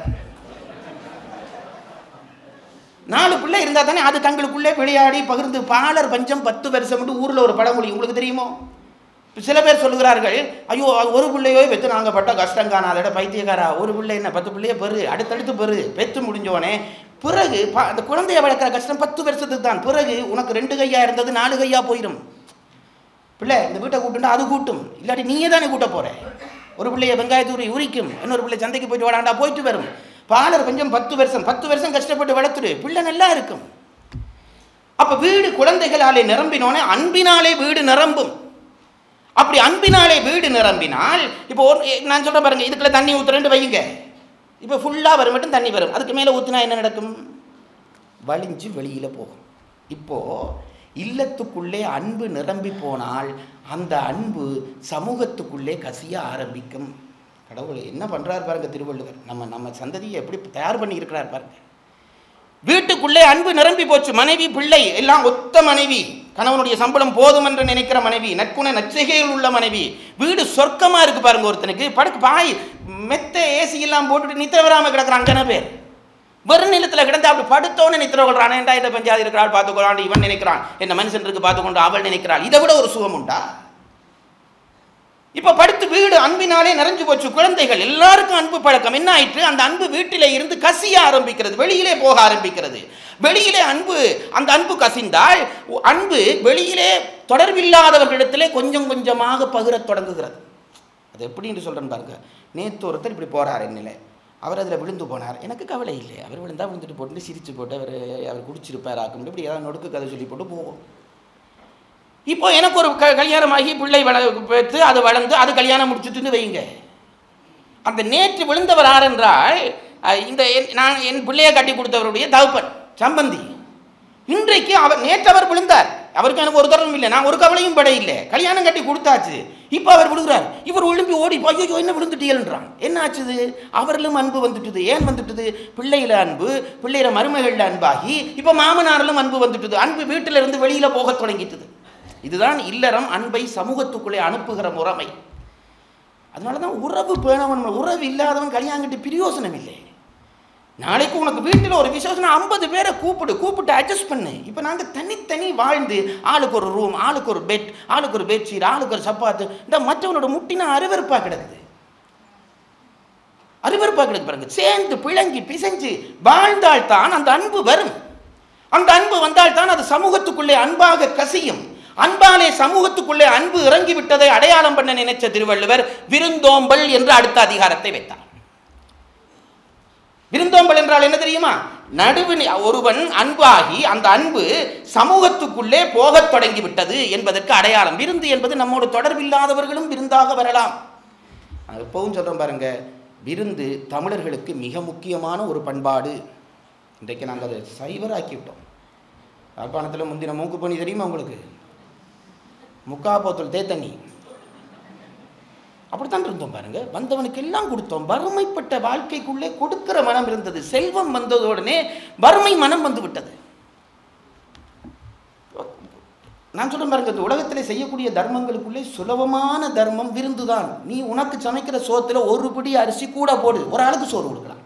நாலு பிள்ளை இருந்தால் தானே அது தங்களுக்குள்ளே விளையாடி பகிர்ந்து பாலர் பஞ்சம் பத்து வருஷம் ஊரில் ஒரு பழமொழி உங்களுக்கு தெரியுமோ இப்ப சில பேர் சொல்லுகிறார்கள் ஐயோ அது ஒரு பிள்ளையோ பெற்று நாங்கள் பட்ட கஷ்டம் காணாதட பைத்தியக்காரா ஒரு பிள்ளை என்ன பத்து பிள்ளைய பெரு அடுத்தடுத்து பெரு பெற்று முடிஞ்சோடனே பிறகு ப- அந்த குழந்தைய வளர்க்குற கஷ்டம் பத்து வருஷத்துக்கு தான் பிறகு உனக்கு ரெண்டு கையா இருந்தது நாலு கையா போயிடும் பிள்ளை இந்த வீட்டை கூட்டுண்டா அது கூட்டும் இல்லாட்டி நீயே தானே கூட்ட போற ஒரு பிள்ளைய வெங்காயத்தூரி உரிக்கும் இன்னொரு பிள்ளை சந்தைக்கு போயிட்டு வாடாண்டா போயிட்டு வரும் பாலர் கொஞ்சம் பத்து வருஷம் பத்து வருஷம் கஷ்டப்பட்டு வளர்த்துடு பிள்ளை நல்லா இருக்கும் அப்ப வீடு குழந்தைகளாலே நிரம்பினோனே அன்பினாலே வீடு நிரம்பும் அப்படி அன்பினாலே வீடு நிரம்பினால் இப்போ ஒரு நான் சொல்றேன் பாருங்க இதுக்குள்ள தண்ணி ஊத்துறேன்னு வையுங்க இப்போ ஃபுல்லாக வரும் மட்டும் தண்ணி வரும் அதுக்கு மேலே ஊத்துனா என்ன நடக்கும் வலிஞ்சு வெளியில் போகும் இப்போ இல்லத்துக்குள்ளே அன்பு நிரம்பி போனால் அந்த அன்பு சமூகத்துக்குள்ளே கசிய ஆரம்பிக்கும் கடவுள் என்ன பண்றாரு பாருங்க திருவள்ளுவர் நம்ம நம்ம சந்ததியை எப்படி தயார் பண்ணி இருக்கிறார் பாருங்க வீட்டுக்குள்ளே அன்பு நிரம்பி போச்சு மனைவி பிள்ளை எல்லாம் ஒத்த மனைவி கணவனுடைய சம்பளம் போதும் என்று நினைக்கிற மனைவி நற்குண நற்செய்கையில் உள்ள மனைவி வீடு சொர்க்கமா இருக்கு பாருங்க ஒருத்தனுக்கு படுக்கு பாய் மெத்த ஏசி எல்லாம் போட்டுட்டு நித்திர வராம கிடக்குறான் அங்கன பேர் வெறும் நிலத்துல கிடந்து அப்படி படுத்தோன்னு நித்திர கொள்றான் ஏன்டா இந்த பஞ்சாயத்து இருக்கிறாள் பார்த்துக்கொள்ளான் இவன் நினைக்கிறான் என்ன மனுஷன் இருக்கு பார்த்துக்கொண்டு அவள் நினைக்கிறாள் இதை விட ஒரு சுகம் உண்டா இப்ப படுத்து வீடு அன்பினாலே நிறைஞ்சு போச்சு குழந்தைகள் எல்லாருக்கும் அன்பு பழக்கம் என்ன ஆயிற்று அந்த அன்பு வீட்டிலே இருந்து கசிய ஆரம்பிக்கிறது வெளியிலே போக ஆரம்பிக்கிறது வெளியிலே அன்பு அந்த அன்பு கசிந்தால் உ- அன்பு வெளியிலே தொடர்பில்லாதவர்களிடத்திலே கொஞ்சம் கொஞ்சமாக பகிரத் தொடங்குகிறது அது எப்படின்னு சொல்றேன்னு பாருங்க நேத்து ஒருத்தர் இப்படி போறார் என்னில அவர் அதில் விழுந்து போனார் எனக்கு கவலை இல்லை அவர் விழுந்தா விழுந்துட்டு போட்டு சிரிச்சு போட்டு அவர் அவர் குடிச்சிருப்பார் ஆக்கும் இப்படி ஏதாவது நொடுக்கு கதை சொல்லி போட்டு போவோம் இப்போ எனக்கு ஒரு க கல்யாணமாகி பிள்ளை வள பெற்று அது வளர்ந்து அது கல்யாணம் முடிச்சுட்டுன்னு வைங்க அந்த நேற்று விழுந்தவர் யார் என்றால் அஹ், இந்த என்- நான் என் பிள்ளையை கட்டி கொடுத்தவருடைய தகப்பன் சம்பந்தி இன்றைக்கு அவர் நேற்று அவர் விழுந்தார் அவருக்கு எனக்கு ஒரு தொடர்பும் இல்லை நான் ஒரு கவலையும் பட இல்லை கல்யாணம் கட்டி கொடுத்தாச்சு இப்போ அவர் விழுகிறார் இவர் விழும்பி ஓடி போய் ஐயோ என்ன விழுந்துட்டீங்கன்றான் என்ன ஆச்சுது அவரிலும் அன்பு வந்துட்டுது ஏன் வந்துட்டுது பிள்ளையில அன்பு பிள்ளையில மருமகளில் அன்பாகி இப்போ மாமனாரிலும் அன்பு வந்துட்டுது அன்பு வீட்டில இருந்து வெளியில போகத் தொடங்கிட்டுது இதுதான் இல்லறம் அன்பை சமூகத்துக்குள்ளே அனுப்புகிற முறைமை அதனால தான் உறவு பேணவன் உறவு இல்லாதவன் கல்யாணம் கட்டி பிரயோசனம் இல்லை நாளைக்கு உனக்கு வீட்டில் ஒரு விசேஷம் ஐம்பது பேரை கூப்பிடு கூப்பிட்டு அட்ஜஸ்ட் பண்ணு இப்போ நாங்கள் தனித்தனி வாழ்ந்து ஆளுக்கு ஒரு ரூம் ஆளுக்கு ஒரு பெட் ஆளுக்கு ஒரு பெட்ஷீட் ஆளுக்கு ஒரு சப்பாத்து இந்த மற்றவனோட முட்டினா அருவருப்பாக கிடக்குது அருவருப்பாக கிடக்கு பாருங்க சேர்ந்து பிழங்கி பிசைஞ்சு வாழ்ந்தால் தான் அந்த அன்பு வரும் அந்த அன்பு வந்தால் தான் அது சமூகத்துக்குள்ளே அன்பாக கசியும் அன்பாலே சமூகத்துக்குள்ளே அன்பு இறங்கி விட்டதை அடையாளம் பண்ண நினைச்ச திருவள்ளுவர் விருந்தோம்பல் என்று அடுத்த அதிகாரத்தை வைத்தார் விருந்தோம்பல் என்றால் என்ன தெரியுமா நடுவு ஒருவன் அன்பாகி அந்த அன்பு சமூகத்துக்குள்ளே போகத் தொடங்கி விட்டது என்பதற்கு அடையாளம் விருந்து என்பது நம்மோடு தொடர்பில்லாதவர்களும் விருந்தாக வரலாம் நான் எப்பவும் சொல்கிறேன் பாருங்க விருந்து தமிழர்களுக்கு மிக முக்கியமான ஒரு பண்பாடு இன்றைக்கு நாங்கள் அதை சைவராக்கி விட்டோம் யாழ்ப்பாணத்தில் முந்தின மூக்கு பணி தெரியுமா உங்களுக்கு முக்கா போத்தல் தேத்தண்ணி அப்படித்தான் இருந்தோம் பாருங்க வந்தவனுக்கு எல்லாம் கொடுத்தோம் வறுமைப்பட்ட வாழ்க்கைக்குள்ளே கொடுக்கிற மனம் இருந்தது செல்வம் வந்ததோடனே வறுமை மனம் வந்து விட்டது நான் சொல்றேன் பாருங்க இந்த உலகத்திலே செய்யக்கூடிய தர்மங்களுக்குள்ளே சுலபமான தர்மம் விருந்துதான் நீ உனக்கு சமைக்கிற சோத்துல ஒரு பிடி அரிசி கூட போடு ஒரு ஆளுக்கு சோறு கொடுக்கலாம்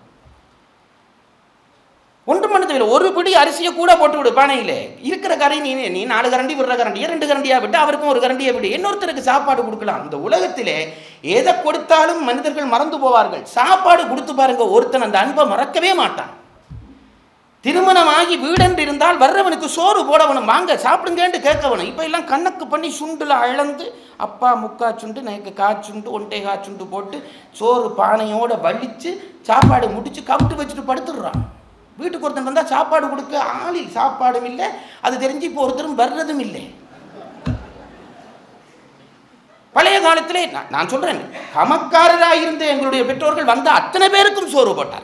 ஒன்று மணி ஒரு பிடி அரிசியை கூட போட்டு விடு பானையிலே இருக்கிற கரை நீ நீ நாலு கரண்டி விடுற கரண்டியை ரெண்டு கரண்டியா விட்டு அவருக்கும் ஒரு கரண்டியை விடு இன்னொருத்தருக்கு சாப்பாடு கொடுக்கலாம் இந்த உலகத்திலே எதை கொடுத்தாலும் மனிதர்கள் மறந்து போவார்கள் சாப்பாடு கொடுத்து பாருங்க ஒருத்தன் அந்த அன்பை மறக்கவே மாட்டான் திருமணமாகி வீடென்று இருந்தால் வர்றவனுக்கு சோறு போடவனும் வாங்க சாப்பிடுங்கன்னு கேட்கவனும் இப்போ எல்லாம் கணக்கு பண்ணி சுண்டுல அளந்து அப்பா முக்கா சுண்டு நேக்கு காச்சுண்டு ஒன்றை காச்சுண்டு போட்டு சோறு பானையோட வலிச்சு சாப்பாடு முடிச்சு கவிட்டு வச்சுட்டு படுத்துடுறான் வீட்டுக்கு ஒருத்தன் வந்தால் சாப்பாடு கொடுக்க ஆளில் சாப்பாடும் இல்லை அது தெரிஞ்சு இப்போ ஒருத்தரும் வர்றதும் இல்லை பழைய காலத்திலே நான் நான் சொல்றேன் கமக்காரராக இருந்த எங்களுடைய பெற்றோர்கள் வந்த அத்தனை பேருக்கும் சோறு போட்டார்கள்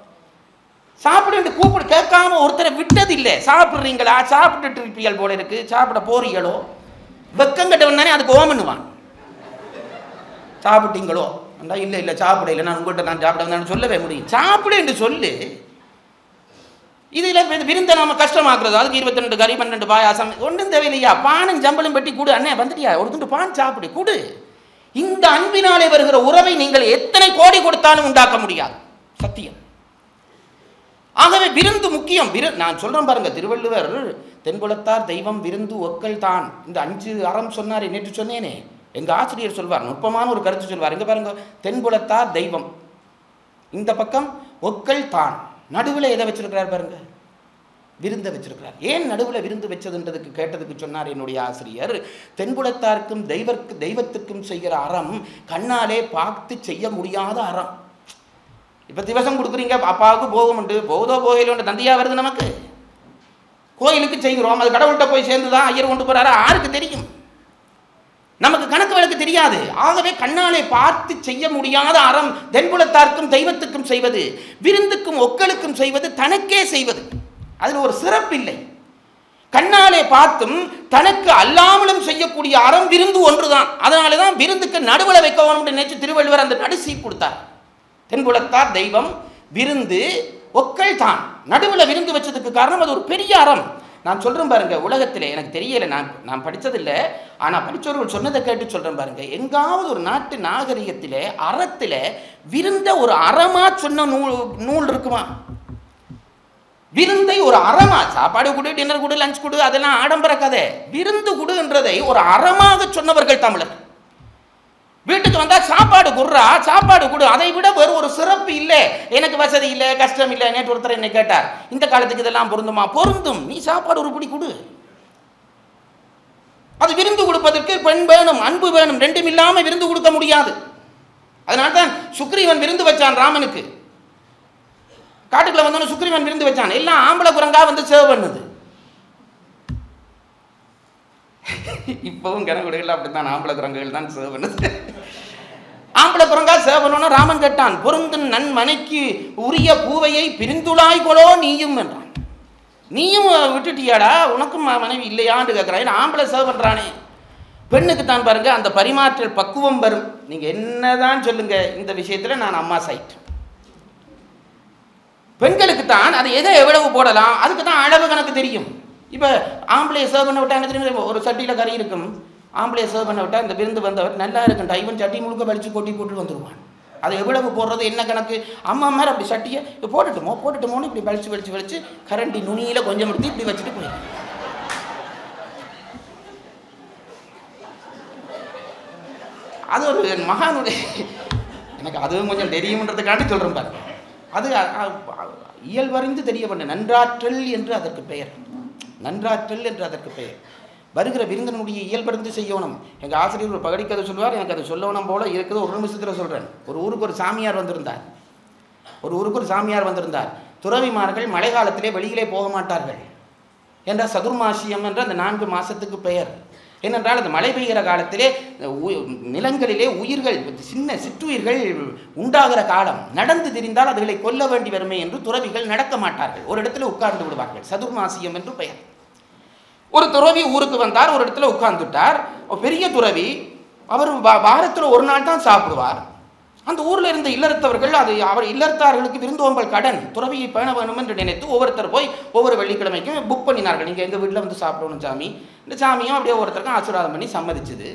சாப்பிடு கூப்பிடு கேட்காம ஒருத்தரை விட்டதில்லை சாப்பிட்றீங்களா சாப்பிட்டுட்டு இருப்பீர்கள் போல இருக்கு சாப்பிட போறீங்களோ வெக்கங்கட்டவன் தானே அதுக்கு ஓம் பண்ணுவான் சாப்பிட்டீங்களோ அண்டா இல்லை இல்லை சாப்பிட இல்லை நான் உங்கள்கிட்ட நான் சாப்பிட வந்தேன்னு சொல்லவே முடியும் சாப்பிடு என்று சொல்லு இதில் இந்த விருந்தை நாம கஷ்டமாக்குறது அதுக்கு இருபத்தி ரெண்டு கறி பன்னெண்டு பாயாசம் ஒன்றும் தேவையில்லையா பானும் ஜம்பளும் பெட்டி கொடு அண்ணே வந்துட்டியா ஒரு துண்டு பான் சாப்பிடு கொடு இந்த அன்பினாலே வருகிற உறவை நீங்கள் எத்தனை கோடி கொடுத்தாலும் உண்டாக்க முடியாது சத்தியம் ஆகவே விருந்து முக்கியம் விரு நான் சொல்றேன் பாருங்க திருவள்ளுவர் தென்குலத்தார் தெய்வம் விருந்து ஒக்கல் தான் இந்த அஞ்சு அறம் சொன்னார் நேற்று சொன்னேனே எங்க ஆசிரியர் சொல்வார் நுட்பமான ஒரு கருத்து சொல்வார் எங்க பாருங்க தென்குலத்தார் தெய்வம் இந்த பக்கம் ஒக்கல் தான் நடுவில் எதை வச்சிருக்கிறார் பாருங்க விருந்தை வச்சிருக்கிறார் ஏன் நடுவில் விருந்து வச்சதுன்றதுக்கு கேட்டதுக்கு சொன்னார் என்னுடைய ஆசிரியர் தென்புலத்தாருக்கும் தெய்வற்கு தெய்வத்துக்கும் செய்கிற அறம் கண்ணாலே பார்த்து செய்ய முடியாத அறம் இப்போ திவசம் கொடுக்குறீங்க அப்பாவுக்கு போகம் உண்டு போதோ போகையில் தந்தையா வருது நமக்கு கோயிலுக்கு செய்கிறோம் அது கடவுள்கிட்ட போய் சேர்ந்து தான் ஐயர் கொண்டு போறாரா யாருக்கு தெரியும் நமக்கு கணக்கு வழக்கு தெரியாது ஆகவே கண்ணாலே பார்த்து செய்ய முடியாத அறம் தென்புலத்தார்க்கும் தெய்வத்துக்கும் செய்வது விருந்துக்கும் ஒக்களுக்கும் செய்வது தனக்கே செய்வது அதில் ஒரு சிறப்பில்லை கண்ணாலே பார்த்தும் தனக்கு அல்லாமலும் செய்யக்கூடிய அறம் விருந்து ஒன்றுதான் அதனால தான் விருந்துக்கு நடுவில் வைக்க வேணும்னு நினைச்சு திருவள்ளுவர் அந்த நடுசி கொடுத்தார் தென்புலத்தார் தெய்வம் விருந்து ஒக்கள் தான் நடுவில் விருந்து வச்சதுக்கு காரணம் அது ஒரு பெரிய அறம் நான் சொல்கிறேன் பாருங்க உலகத்தில் எனக்கு தெரியல நான் நான் படித்ததில்லை ஆனால் படித்தவர்கள் சொன்னதை கேட்டு சொல்கிறேன் பாருங்க எங்காவது ஒரு நாட்டு நாகரிகத்தில் அறத்தில் விருந்த ஒரு அறமா சொன்ன நூல் நூல் இருக்குமா விருந்தை ஒரு அறமா சாப்பாடு கொடு டின்னர் கொடு லஞ்ச் கொடு அதெல்லாம் ஆடம்பர கதை விருந்து கொடுன்றதை ஒரு அறமாக சொன்னவர்கள் தமிழர் வீட்டுக்கு வந்தா சாப்பாடு குடுறா சாப்பாடு கொடு அதை விட வேறு ஒரு சிறப்பு இல்லை எனக்கு வசதி இல்லை கஷ்டம் இல்லை நேற்று ஒருத்தர் என்னை கேட்டார் இந்த காலத்துக்கு இதெல்லாம் பொருந்துமா பொருந்தும் நீ சாப்பாடு ஒரு பிடி கொடு அது விருந்து கொடுப்பதற்கு பெண் வேணும் அன்பு வேணும் ரெண்டும் இல்லாம விருந்து கொடுக்க முடியாது அதனால தான் சுக்ரீவன் விருந்து வச்சான் ராமனுக்கு காட்டுக்குள்ள வந்தோன்னு சுக்ரீவன் விருந்து வச்சான் எல்லாம் ஆம்பளை குரங்கா வந்து சேவ் பண்ணுது இப்பவும் கனகுடிகள் அப்படித்தான் ஆம்பளை குரங்குகள் தான் சேவ் பண்ணுது ஆம்பளை குரங்கா சேவ் பண்ணணும் ராமன் கேட்டான் பொருந்தும் நன் மனைக்கு உரிய பூவையை பிரிந்துளாய் கொலோ நீயும் என்றான் நீயும் விட்டுட்டியாடா உனக்கும் ம- மனைவி இல்லையான்னு கேட்குறான் ஆம்பளை சேவ் பண்ணுறானே பெண்ணுக்கு தான் பாருங்க அந்த பரிமாற்றல் பக்குவம் வரும் நீங்க என்னதான் சொல்லுங்க இந்த விஷயத்துல நான் அம்மா சைட் பெண்களுக்கு தான் அது எதை எவ்வளவு போடலாம் அதுக்கு தான் அளவு கணக்கு தெரியும் இப்போ ஆம்பளையை சர்வ் பண்ண விட்டா என்ன தெரியுமா ஒரு சட்டியில் கறி இருக்கும் ஆம்பளையை சர்வ் பண்ண விட்டா இந்த விருந்து வந்தவர் நல்லா இருக்கும் டைவன் சட்டி முழுக்க வலிச்சு கொட்டி போட்டு வந்துடுவான் அது எவ்வளவு போடுறது என்ன கணக்கு அம்மா மேலே அப்படி சட்டியை "இது போட்டுட்டுமோ போட்டுட்டுமோன்னு இப்படி வலிச்சு வலிச்சு வலிச்சு கரண்டி நுனியில் கொஞ்சம் எடுத்து இப்படி வச்சுட்டு போயிடும் அது ஒரு மகானுடைய எனக்கு அதுவும் கொஞ்சம் தெரியும்ன்றதுக்காண்டி சொல்கிறேன் பாருங்க அது அ- அ- இயல்பறிந்து தெரிய பண்ண நன்றாற்றல் என்று அதற்கு பெயர் நன்றாற்றல் என்று அதற்கு பெயர் வருகிற விருந்தினுடைய இயல்பறிந்து செய்யணும் எங்கள் ஆசிரியர் ஒரு பகடிக்கதை சொல்லுவார் எனக்கு அது சொல்லணும் போல இருக்குது ஒரு நிமிஷத்தில் சொல்கிறேன் ஒரு ஊருக்கு ஒரு சாமியார் வந்திருந்தார் ஒரு ஊருக்கு ஒரு சாமியார் வந்திருந்தார் துறவிமார்கள் மழை காலத்திலே வெளியிலே போக மாட்டார்கள் என்ற சதுர்மாசியம் என்ற அந்த நான்கு மாசத்துக்கு பெயர் ஏனென்றால் அந்த மழை பெய்கிற காலத்திலே உ- நிலங்களிலே உயிர்கள் சின்ன சிற்றுயிர்கள் உண்டாகிற காலம் நடந்து திரிந்தால் அதுகளை கொல்ல வேண்டி வருமே என்று துறவிகள் நடக்க மாட்டார்கள் ஒரு இடத்துல உட்கார்ந்து விடுவார்கள் சதுர்மாசியம் என்று பெயர் ஒரு துறவி ஊருக்கு வந்தார் ஒரு இடத்துல உட்கார்ந்துட்டார் ஒரு பெரிய துறவி அவர் வா- வாரத்துல ஒரு நாள் தான் சாப்பிடுவார் அந்த ஊர்ல இருந்த இல்லறத்தவர்கள் அது அவர் இல்லறத்தார்களுக்கு விருந்தோம்பல் கடன் துறவியை பேண வேணும் என்று நினைத்து ஒவ்வொருத்தர் போய் ஒவ்வொரு வெள்ளிக்கிழமைக்கும் புக் பண்ணினார்கள் நீங்க எங்க வீட்டில் வந்து சாப்பிடணும் சாமி இந்த சாமியும் அப்படியே ஒருத்தருக்கும் ஆசீர்வாதம் பண்ணி சம்மதிச்சுது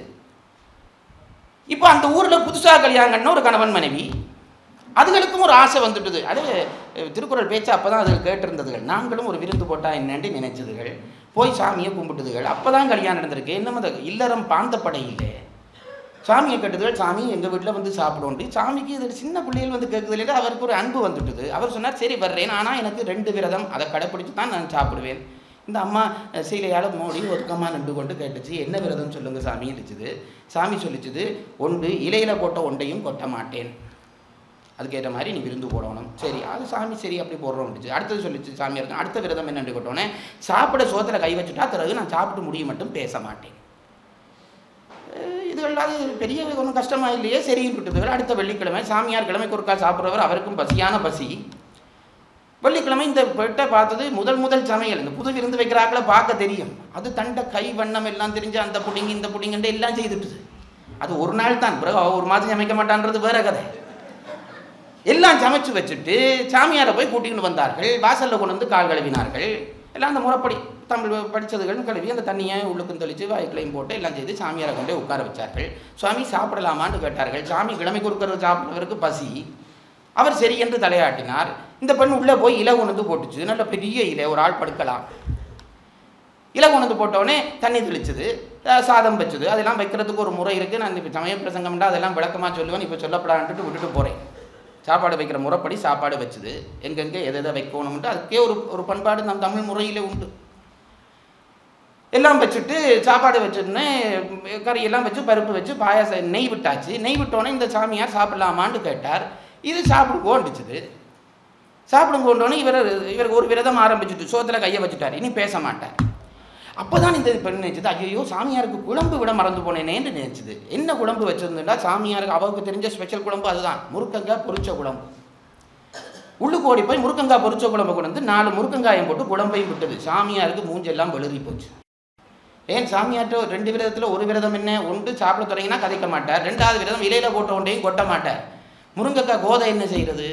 இப்போ அந்த ஊர்ல புதுசா கல்யாணம்னு ஒரு கணவன் மனைவி அதுகளுக்கும் ஒரு ஆசை வந்துட்டுது அது அஹ், திருக்குறள் பேச்சு அப்பதான் அதுகள் கேட்டிருந்ததுகள் நாங்களும் ஒரு விருந்து போட்டா என்னன்னு நினைச்சதுகள் போய் சாமியை கும்பிட்டுதுகள் அப்பதான் கல்யாணம் நடந்திருக்கு என்னமோ அது இல்லறம் பாந்தப்படை இல்லை சாமியை கேட்டதுகள் சாமி எங்கள் வீட்டில் வந்து சாப்பிடுவோம் சாமிக்கு இது சின்ன பிள்ளைகள் வந்து கேட்குறதுல அவருக்கு ஒரு அன்பு வந்துட்டுது அவர் சொன்னார் சரி வர்றேன் ஆனால் எனக்கு ரெண்டு விரதம் அதை கடைப்பிடிச்சு தான் நான் சாப்பிடுவேன் இந்த அம்மா அஹ், சீலையால் மோடி ஒதுக்கமாக நின்று கொண்டு கேட்டுச்சு என்ன விரதம் சொல்லுங்க சாமி இருச்சுது சாமி சொல்லிச்சுது ஒன்று இலையில போட்ட ஒன்றையும் கொட்ட மாட்டேன் அதுக்கேற்ற மாதிரி நீ விருந்து போடணும் சரி அது சாமி சரி அப்படி போடுறோம்னுச்சு அடுத்தது சொல்லிச்சு சாமி இருக்கும் அடுத்த விரதம் என்னன்னு கொட்டோன்னே சாப்பிட சோத்துல கை வச்சுட்டா பிறகு நான் சாப்பிட்டு முடிய மட்டும் பேச மாட்டேன் அஹ் இது அது பெரிய ஒன்றும் கஷ்டமா இல்லையே சரின்னு விட்டுது அடுத்த வெள்ளிக்கிழமை சாமியார் கிழமைக்கு ஒருக்கா சாப்பிட்றவர் அவருக்கும் பசியான பசி வெள்ளிக்கிழமை இந்த பெட்டை பார்த்தது முதல் முதல் சமையல் இந்த புது விருந்து வைக்கிறாக்களை பார்க்க தெரியும் அது தண்ட கை வண்ணம் எல்லாம் தெரிஞ்சு அந்த புடிங்கி இந்த புடிங்கண்டு எல்லாம் செய்துட்டுது அது ஒரு நாள் தான் பிறகு அவ ஒரு மாதம் சமைக்க மாட்டான்றது வேற கதை எல்லாம் சமைச்சு வச்சுட்டு சாமியாரை போய் கூட்டிகிட்டு வந்தார்கள் வாசல்ல கொண்டு வந்து கால் கழுவினார்கள் எல்லாம் அந்த முறைப்படி தமிழ் படித்ததுகள் கழுவி அந்த தண்ணியை உள்ளுக்கும் தெளித்து வாய்க்களையும் போட்டு எல்லாம் செய்து சாமியாரை கொண்டே உட்கார வச்சார்கள் சுவாமி சாப்பிடலாமான்னு கேட்டார்கள் சாமி கிழமை கொடுக்கறது சாப்பிட்றவருக்கு பசி அவர் சரி என்று தலையாட்டினார் இந்த பெண் உள்ளே போய் இலை உணர்ந்து போட்டுச்சு நல்ல பெரிய இலை ஒரு ஆள் படுக்கலாம் இலை உணர்ந்து போட்டோடனே தண்ணி தெளிச்சது அஹ் சாதம் வச்சது அதெல்லாம் வைக்கிறதுக்கு ஒரு முறை இருக்குது நான் இப்போ சமய பிரசங்கம்டா அதெல்லாம் விளக்கமாக சொல்லுவேன் இப்போ சொல்லப்படான்ட்டு விட்டுட்டு போகிறேன் சாப்பாடு வைக்கிற முறைப்படி சாப்பாடு வச்சுது எங்கெங்கே எதை எதை வைக்கணும்ட்டு அதுக்கே ஒரு ஒரு பண்பாடு நம் தமிழ் முறையிலே உண்டு எல்லாம் வச்சுட்டு சாப்பாடு வச்சுட்டுனே கறியெல்லாம் வச்சு பருப்பு வச்சு பாயாசம் நெய் விட்டாச்சு நெய் விட்டோன்னே இந்த சாமியார் சாப்பிடலாமான்னு கேட்டார் இது சாப்பிடுவோண்டுச்சுது சாப்பிடுங்கோண்டோன்னே இவர் இவருக்கு ஒரு விரதம் ஆரம்பிச்சுட்டு சோத்துல கையை வச்சுட்டார் இனி பேச மாட்டார் அப்பதான் இந்த பெண் நினைச்சது ஐயோ சாமியாருக்கு குழம்பு விட மறந்து போனேனேன்னு நினைச்சது என்ன குழம்பு வச்சிருந்தா சாமியாருக்கு அவருக்கு தெரிஞ்ச ஸ்பெஷல் குழம்பு அதுதான் முருக்கங்காய் பொரிச்ச குழம்பு உள்ளுக்கு ஓடி போய் முருக்கங்காய் பொரிச்ச குழம்பு கொண்டு வந்து நாலு முருக்கங்காயம் போட்டு குழம்பையும் விட்டது சாமியாருக்கு மூஞ்செல்லாம் வெளிரி போச்சு ஏன் சாமியார்ட்ட ரெண்டு விரதத்தில் ஒரு விரதம் என்ன ஒன்று சாப்பிட தொடங்கினா கதைக்க மாட்டார் ரெண்டாவது விரதம் இலையில போட்ட ஒன்றையும் கொட்ட மாட்டார் முருங்கைக்காய் கோதை என்ன செய்யறது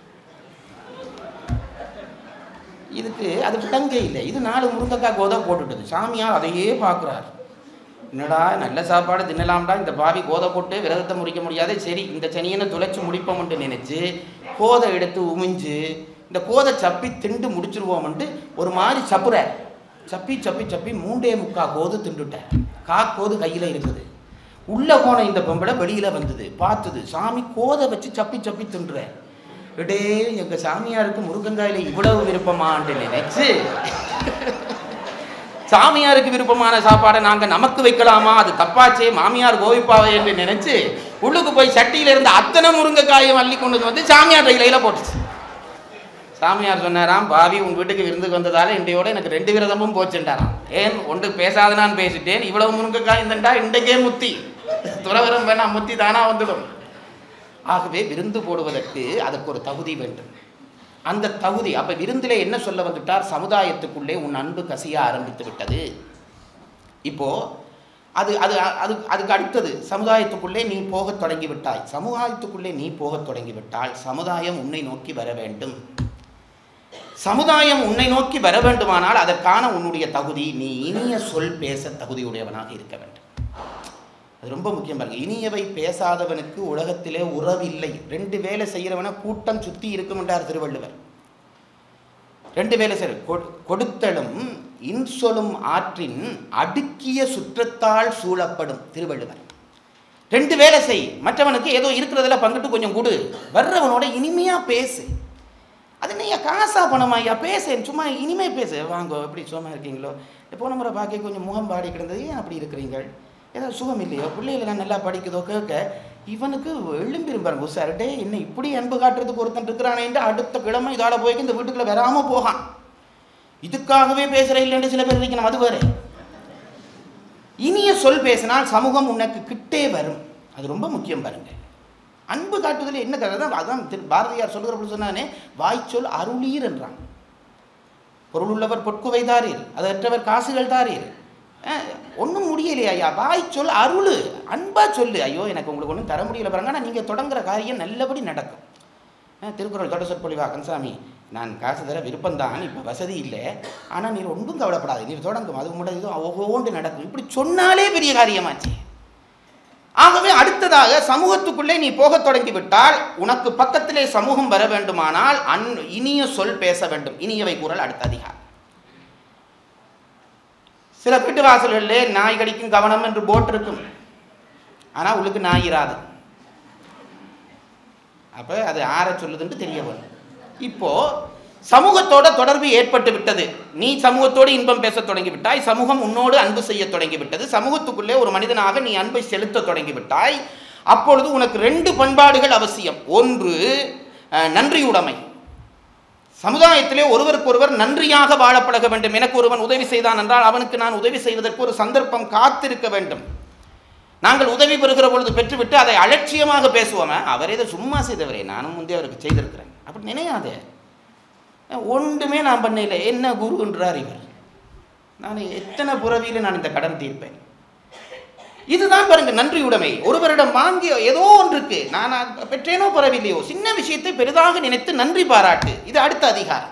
இதுக்கு அது விட்டங்கே இல்லை இது நாலு முருங்கைக்காய் கோதை போட்டுட்டுது சாமியார் அதையே பார்க்குறார் என்னடா நல்ல சாப்பாடு தின்னலாம்டா இந்த பாவி கோதை போட்டு விரதத்தை முடிக்க முடியாது சரி இந்த சனியனை துளைச்சி முடிப்போம்ட்டு நினைச்சு கோதை எடுத்து உமிஞ்சு இந்த கோதை சப்பி திண்டு முடிச்சிருவோம்ட்டு ஒரு மாதிரி சப்புற சப்பி சப்பி சப்பி மூண்டே முக்கா கோது திண்டுட்டேன் கா கோது கையில் இருக்குது உள்ள போன இந்த பொம்பளை வெளியில வந்தது பார்த்தது சாமி கோதை வச்சு சப்பி சப்பி தின்றேன் டே எங்க சாமியாருக்கு முருகங்காயில இவ்வளவு விருப்பமான்னு நினைச்சு சாமியாருக்கு விருப்பமான சாப்பாடை நாங்க நமக்கு வைக்கலாமா அது தப்பாச்சே மாமியார் கோவிப்பாவை என்று நினைச்சு உள்ளுக்கு போய் சட்டியில இருந்த அத்தனை முருங்கைக்காயை அள்ளி கொண்டு வந்து சாமியார் இலையில போட்டுச்சு சாமியார் சொன்னாராம் பாவி உன் வீட்டுக்கு விருந்துக்கு வந்ததால இன்றையோட எனக்கு ரெண்டு விரதமும் போச்சுட்டாராம் ஏன் ஒன்று பேசாத நான் பேசிட்டேன் இவ்வளவு முருங்கைக்காய் இந்தண்டா இன்றைக்கே முத்தி துறவரம் வேணாம் முத்தி தானா வந்துடும் ஆகவே விருந்து போடுவதற்கு அதற்கு ஒரு தகுதி வேண்டும் அந்த தகுதி அப்ப விருந்திலே என்ன சொல்ல வந்துட்டார் சமுதாயத்துக்குள்ளே உன் அன்பு கசிய ஆரம்பித்து விட்டது இப்போ அது அது அது அதுக்கு அடுத்தது சமுதாயத்துக்குள்ளே நீ போகத் தொடங்கி விட்டாய் சமுதாயத்துக்குள்ளே நீ போகத் தொடங்கி விட்டால் சமுதாயம் உன்னை நோக்கி வர வேண்டும் சமுதாயம் உன்னை நோக்கி வர வேண்டுமானால் அதற்கான உன்னுடைய தகுதி நீ இனிய சொல் பேச தகுதியுடையவனாக இருக்க வேண்டும் அது ரொம்ப முக்கியம் பாருங்க இனியவை பேசாதவனுக்கு உலகத்திலே உறவில்லை ரெண்டு வேலை செய்கிறவனை கூட்டம் சுற்றி இருக்கும் என்றார் திருவள்ளுவர் ரெண்டு வேலை செய்ய கொ- கொடுத்தலும் இன்சொலும் ஆற்றின் அடுக்கிய சுற்றத்தால் சூழப்படும் திருவள்ளுவர் ரெண்டு வேலை செய் மற்றவனுக்கு ஏதோ இருக்கிறதுல பங்கிட்டு கொஞ்சம் கொடு வர்றவனோட இனிமையா பேசு அது நீங்க காசா பணமா ஐயா பேசேன் சும்மா இனிமே பேசு வாங்க எப்படி சுகமா இருக்கீங்களோ போன முறை பார்க்க கொஞ்சம் முகம் பாடி கிடந்தது ஏன் அப்படி இருக்கிறீங்க ஏதாவது சுகம் இல்லையோ பிள்ளைகளெல்லாம் நல்லா படிக்குதோ கேட்க இவனுக்கு எழும்பிரும் பாருங்க சார் டே என்ன இப்படி அன்பு காட்டுறதுக்கு ஒருத்தன் இருக்கிறானேன்ட்டு அடுத்த கிழமை இதோட போய் இந்த வீட்டுக்குள்ள வராம போகான் இதுக்காகவே பேசுற இல்லைன்னு சில பேர் இருக்கணும் அது வேற இனிய சொல் பேசினால் சமூகம் உனக்கு கிட்டே வரும் அது ரொம்ப முக்கியம் பாருங்க அன்பு காட்டுதல் என்ன கதை தான் அதான் திரு பாரதியார் சொல்லுகிறப்ப சொன்னானே வாய்ச்சொல் அருளீர் என்றான் பொருள் உள்ளவர் பொற்குவை தாரீர் அதற்றவர் காசுகள் தாரீர் ஒன்றும் முடியலையே ஐயா வாய்ச்சொல் அருள் அன்பா சொல்லு ஐயோ எனக்கு உங்களுக்கு ஒன்றும் தர முடியல பாருங்க ஆனால் நீங்கள் தொடங்குற காரியம் நல்லபடி நடக்கும் அஹ், திருக்குறள் தொட சொற்பொழிவா கன்சாமி நான் காசு தர விருப்பம்தான் இப்போ வசதி இல்லை ஆனால் நீர் ஒன்றும் கவலைப்படாது நீர் தொடங்கும் அது முடிஞ்சது ஒவ்வொன்று நடக்கும் இப்படி சொன்னாலே பெரிய காரியமாச்சு ஆகவே அடுத்ததாக சமூகத்துக்குள்ளே நீ போகத் தொடங்கி விட்டால் உனக்கு பக்கத்திலே சமூகம் வர வேண்டுமானால் அன் இனிய சொல் பேச வேண்டும் இனியவை குரல் அடுத்த அதிகாரம் சில வீட்டு வாசல்களிலே நாய் கடிக்கும் கவனம் என்று போட் இருக்கும் ஆனால் உள்ளுக்கு நாய் இராது அப்போ அது ஆற சொல்லுதுன்னு தெரிய வரும் இப்போ சமூகத்தோட தொடர்பு ஏற்பட்டு விட்டது நீ சமூகத்தோடு இன்பம் பேசத் தொடங்கி விட்டாய் சமூகம் உன்னோடு அன்பு செய்ய தொடங்கி விட்டது சமூகத்துக்குள்ளே ஒரு மனிதனாக நீ அன்பை செலுத்த தொடங்கி விட்டாய் அப்பொழுது உனக்கு ரெண்டு பண்பாடுகள் அவசியம் ஒன்று அஹ், நன்றியுடைமை சமுதாயத்திலே ஒருவருக்கொருவர் நன்றியாக வாழ பழக வேண்டும் எனக்கு ஒருவன் உதவி செய்தான் என்றால் அவனுக்கு நான் உதவி செய்வதற்கு ஒரு சந்தர்ப்பம் காத்திருக்க வேண்டும் நாங்கள் உதவி பெறுகிற பொழுது பெற்றுவிட்டு அதை அலட்சியமாக பேசுவோமே அவர் ஏதோ சும்மா செய்தவரே நானும் முந்தைய அவருக்கு செய்திருக்கிறேன் அப்படி நினையாதே ஒன்றுமே நான் பண்ணல என்ன குருன்றார் இவர் நான் எத்தனை புறவியில் நான் இந்த கடன் தீர்ப்பேன் இதுதான் பாருங்க நன்றியுடைமை ஒருவரிடம் வாங்கிய ஏதோ ஒன்றுக்கு நான் அது பெற்றேனோ பரவில்லையோ சின்ன விஷயத்தை பெரிதாக நினைத்து நன்றி பாராட்டு இது அடுத்த அதிகாரம்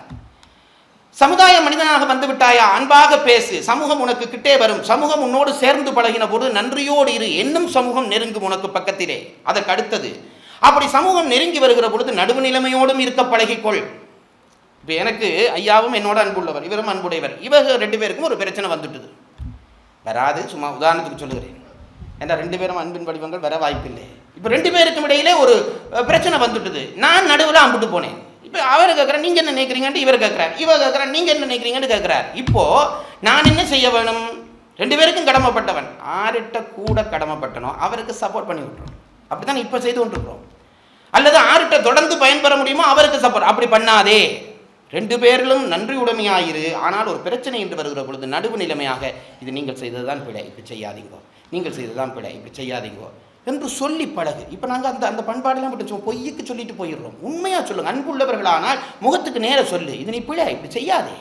சமுதாய மனிதனாக வந்து விட்டாயா அன்பாக பேசு சமூகம் உனக்கு கிட்டே வரும் சமூகம் உன்னோடு சேர்ந்து பழகின போது நன்றியோடு இரு என்னும் சமூகம் நெருங்கும் உனக்கு பக்கத்திலே அதற்கு அடுத்தது அப்படி சமூகம் நெருங்கி வருகிற பொழுது நடுவு நிலைமையோடும் இருக்க பழகிக்கொள் இப்போ எனக்கு ஐயாவும் என்னோட அன்புள்ளவர் இவரும் அன்புடையவர் இவங்க ரெண்டு பேருக்கும் ஒரு பிரச்சனை வந்துட்டுது வராது சும்மா உதாரணத்துக்கு சொல்லுகிறேன் ஏன்னா ரெண்டு பேரும் அன்பின் வடிவங்கள் வர வாய்ப்பில்லை இப்போ ரெண்டு பேருக்கும் இடையிலே ஒரு அஹ், பிரச்சனை வந்துட்டுது நான் நடுவில் அம்பிட்டு போனேன் இப்போ அவர் கேட்குறேன் நீங்கள் என்ன நினைக்கிறீங்கன்ட்டு இவர் கேட்குறார் இவர் கேட்குறார் நீங்கள் என்ன நினைக்கிறீங்கன்னு கேட்குறார் இப்போ நான் என்ன செய்ய வேணும் ரெண்டு பேருக்கும் கடமைப்பட்டவன் ஆறுட்ட கூட கடமைப்பட்டனோ அவருக்கு சப்போர்ட் பண்ணி விட்டுரும் அப்படி தான் இப்போ செய்து கொண்டிருக்கிறோம் அல்லது ஆறுட்ட தொடர்ந்து பயன்பெற முடியுமோ அவருக்கு சப்போர்ட் அப்படி பண்ணாதே ரெண்டு பேரிலும் நன்றி உடைமையாயிரு ஆனால் ஒரு பிரச்சனை என்று வருகிற பொழுது நடுவு நிலைமையாக இது நீங்கள் செய்ததுதான் பிழை இப்படி செய்யாதீங்கோ நீங்கள் செய்ததுதான் பிழை இப்படி செய்யாதீங்கோ என்று சொல்லி பழகு இப்போ நாங்கள் அந்த அந்த பண்பாடெல்லாம் விட்டு சும்மா பொய்யுக்கு சொல்லிட்டு போயிடுறோம் உண்மையாக சொல்லுங்க அன்புள்ளவர்களானால் முகத்துக்கு நேர சொல்லு இது நீ பிழை இப்படி செய்யாதே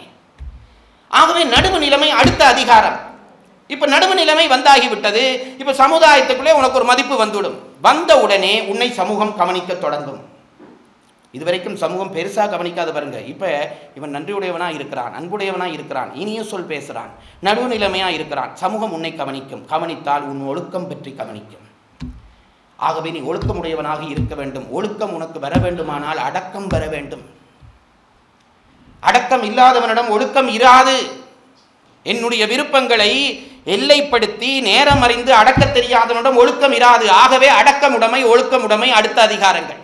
ஆகவே நடுவு நிலைமை அடுத்த அதிகாரம் இப்போ நடுவு நிலைமை வந்தாகிவிட்டது இப்போ சமுதாயத்துக்குள்ளே உனக்கு ஒரு மதிப்பு வந்துவிடும் வந்த உடனே உன்னை சமூகம் கவனிக்க தொடங்கும் இதுவரைக்கும் சமூகம் பெருசாக கவனிக்காத பாருங்க இப்போ இவன் நன்றியுடையவனா இருக்கிறான் அன்புடையவனா இருக்கிறான் இனிய சொல் பேசுகிறான் நடுவுநிலைமையா இருக்கிறான் சமூகம் உன்னை கவனிக்கும் கவனித்தால் உன் ஒழுக்கம் பற்றி கவனிக்கும் ஆகவே நீ ஒழுக்கமுடையவனாக இருக்க வேண்டும் ஒழுக்கம் உனக்கு வர வேண்டுமானால் அடக்கம் வர வேண்டும் அடக்கம் இல்லாதவனிடம் ஒழுக்கம் இராது என்னுடைய விருப்பங்களை எல்லைப்படுத்தி நேரம் அறிந்து அடக்கத் தெரியாதவனிடம் ஒழுக்கம் இராது ஆகவே அடக்கமுடைமை ஒழுக்கமுடைமை அடுத்த அதிகாரங்கள்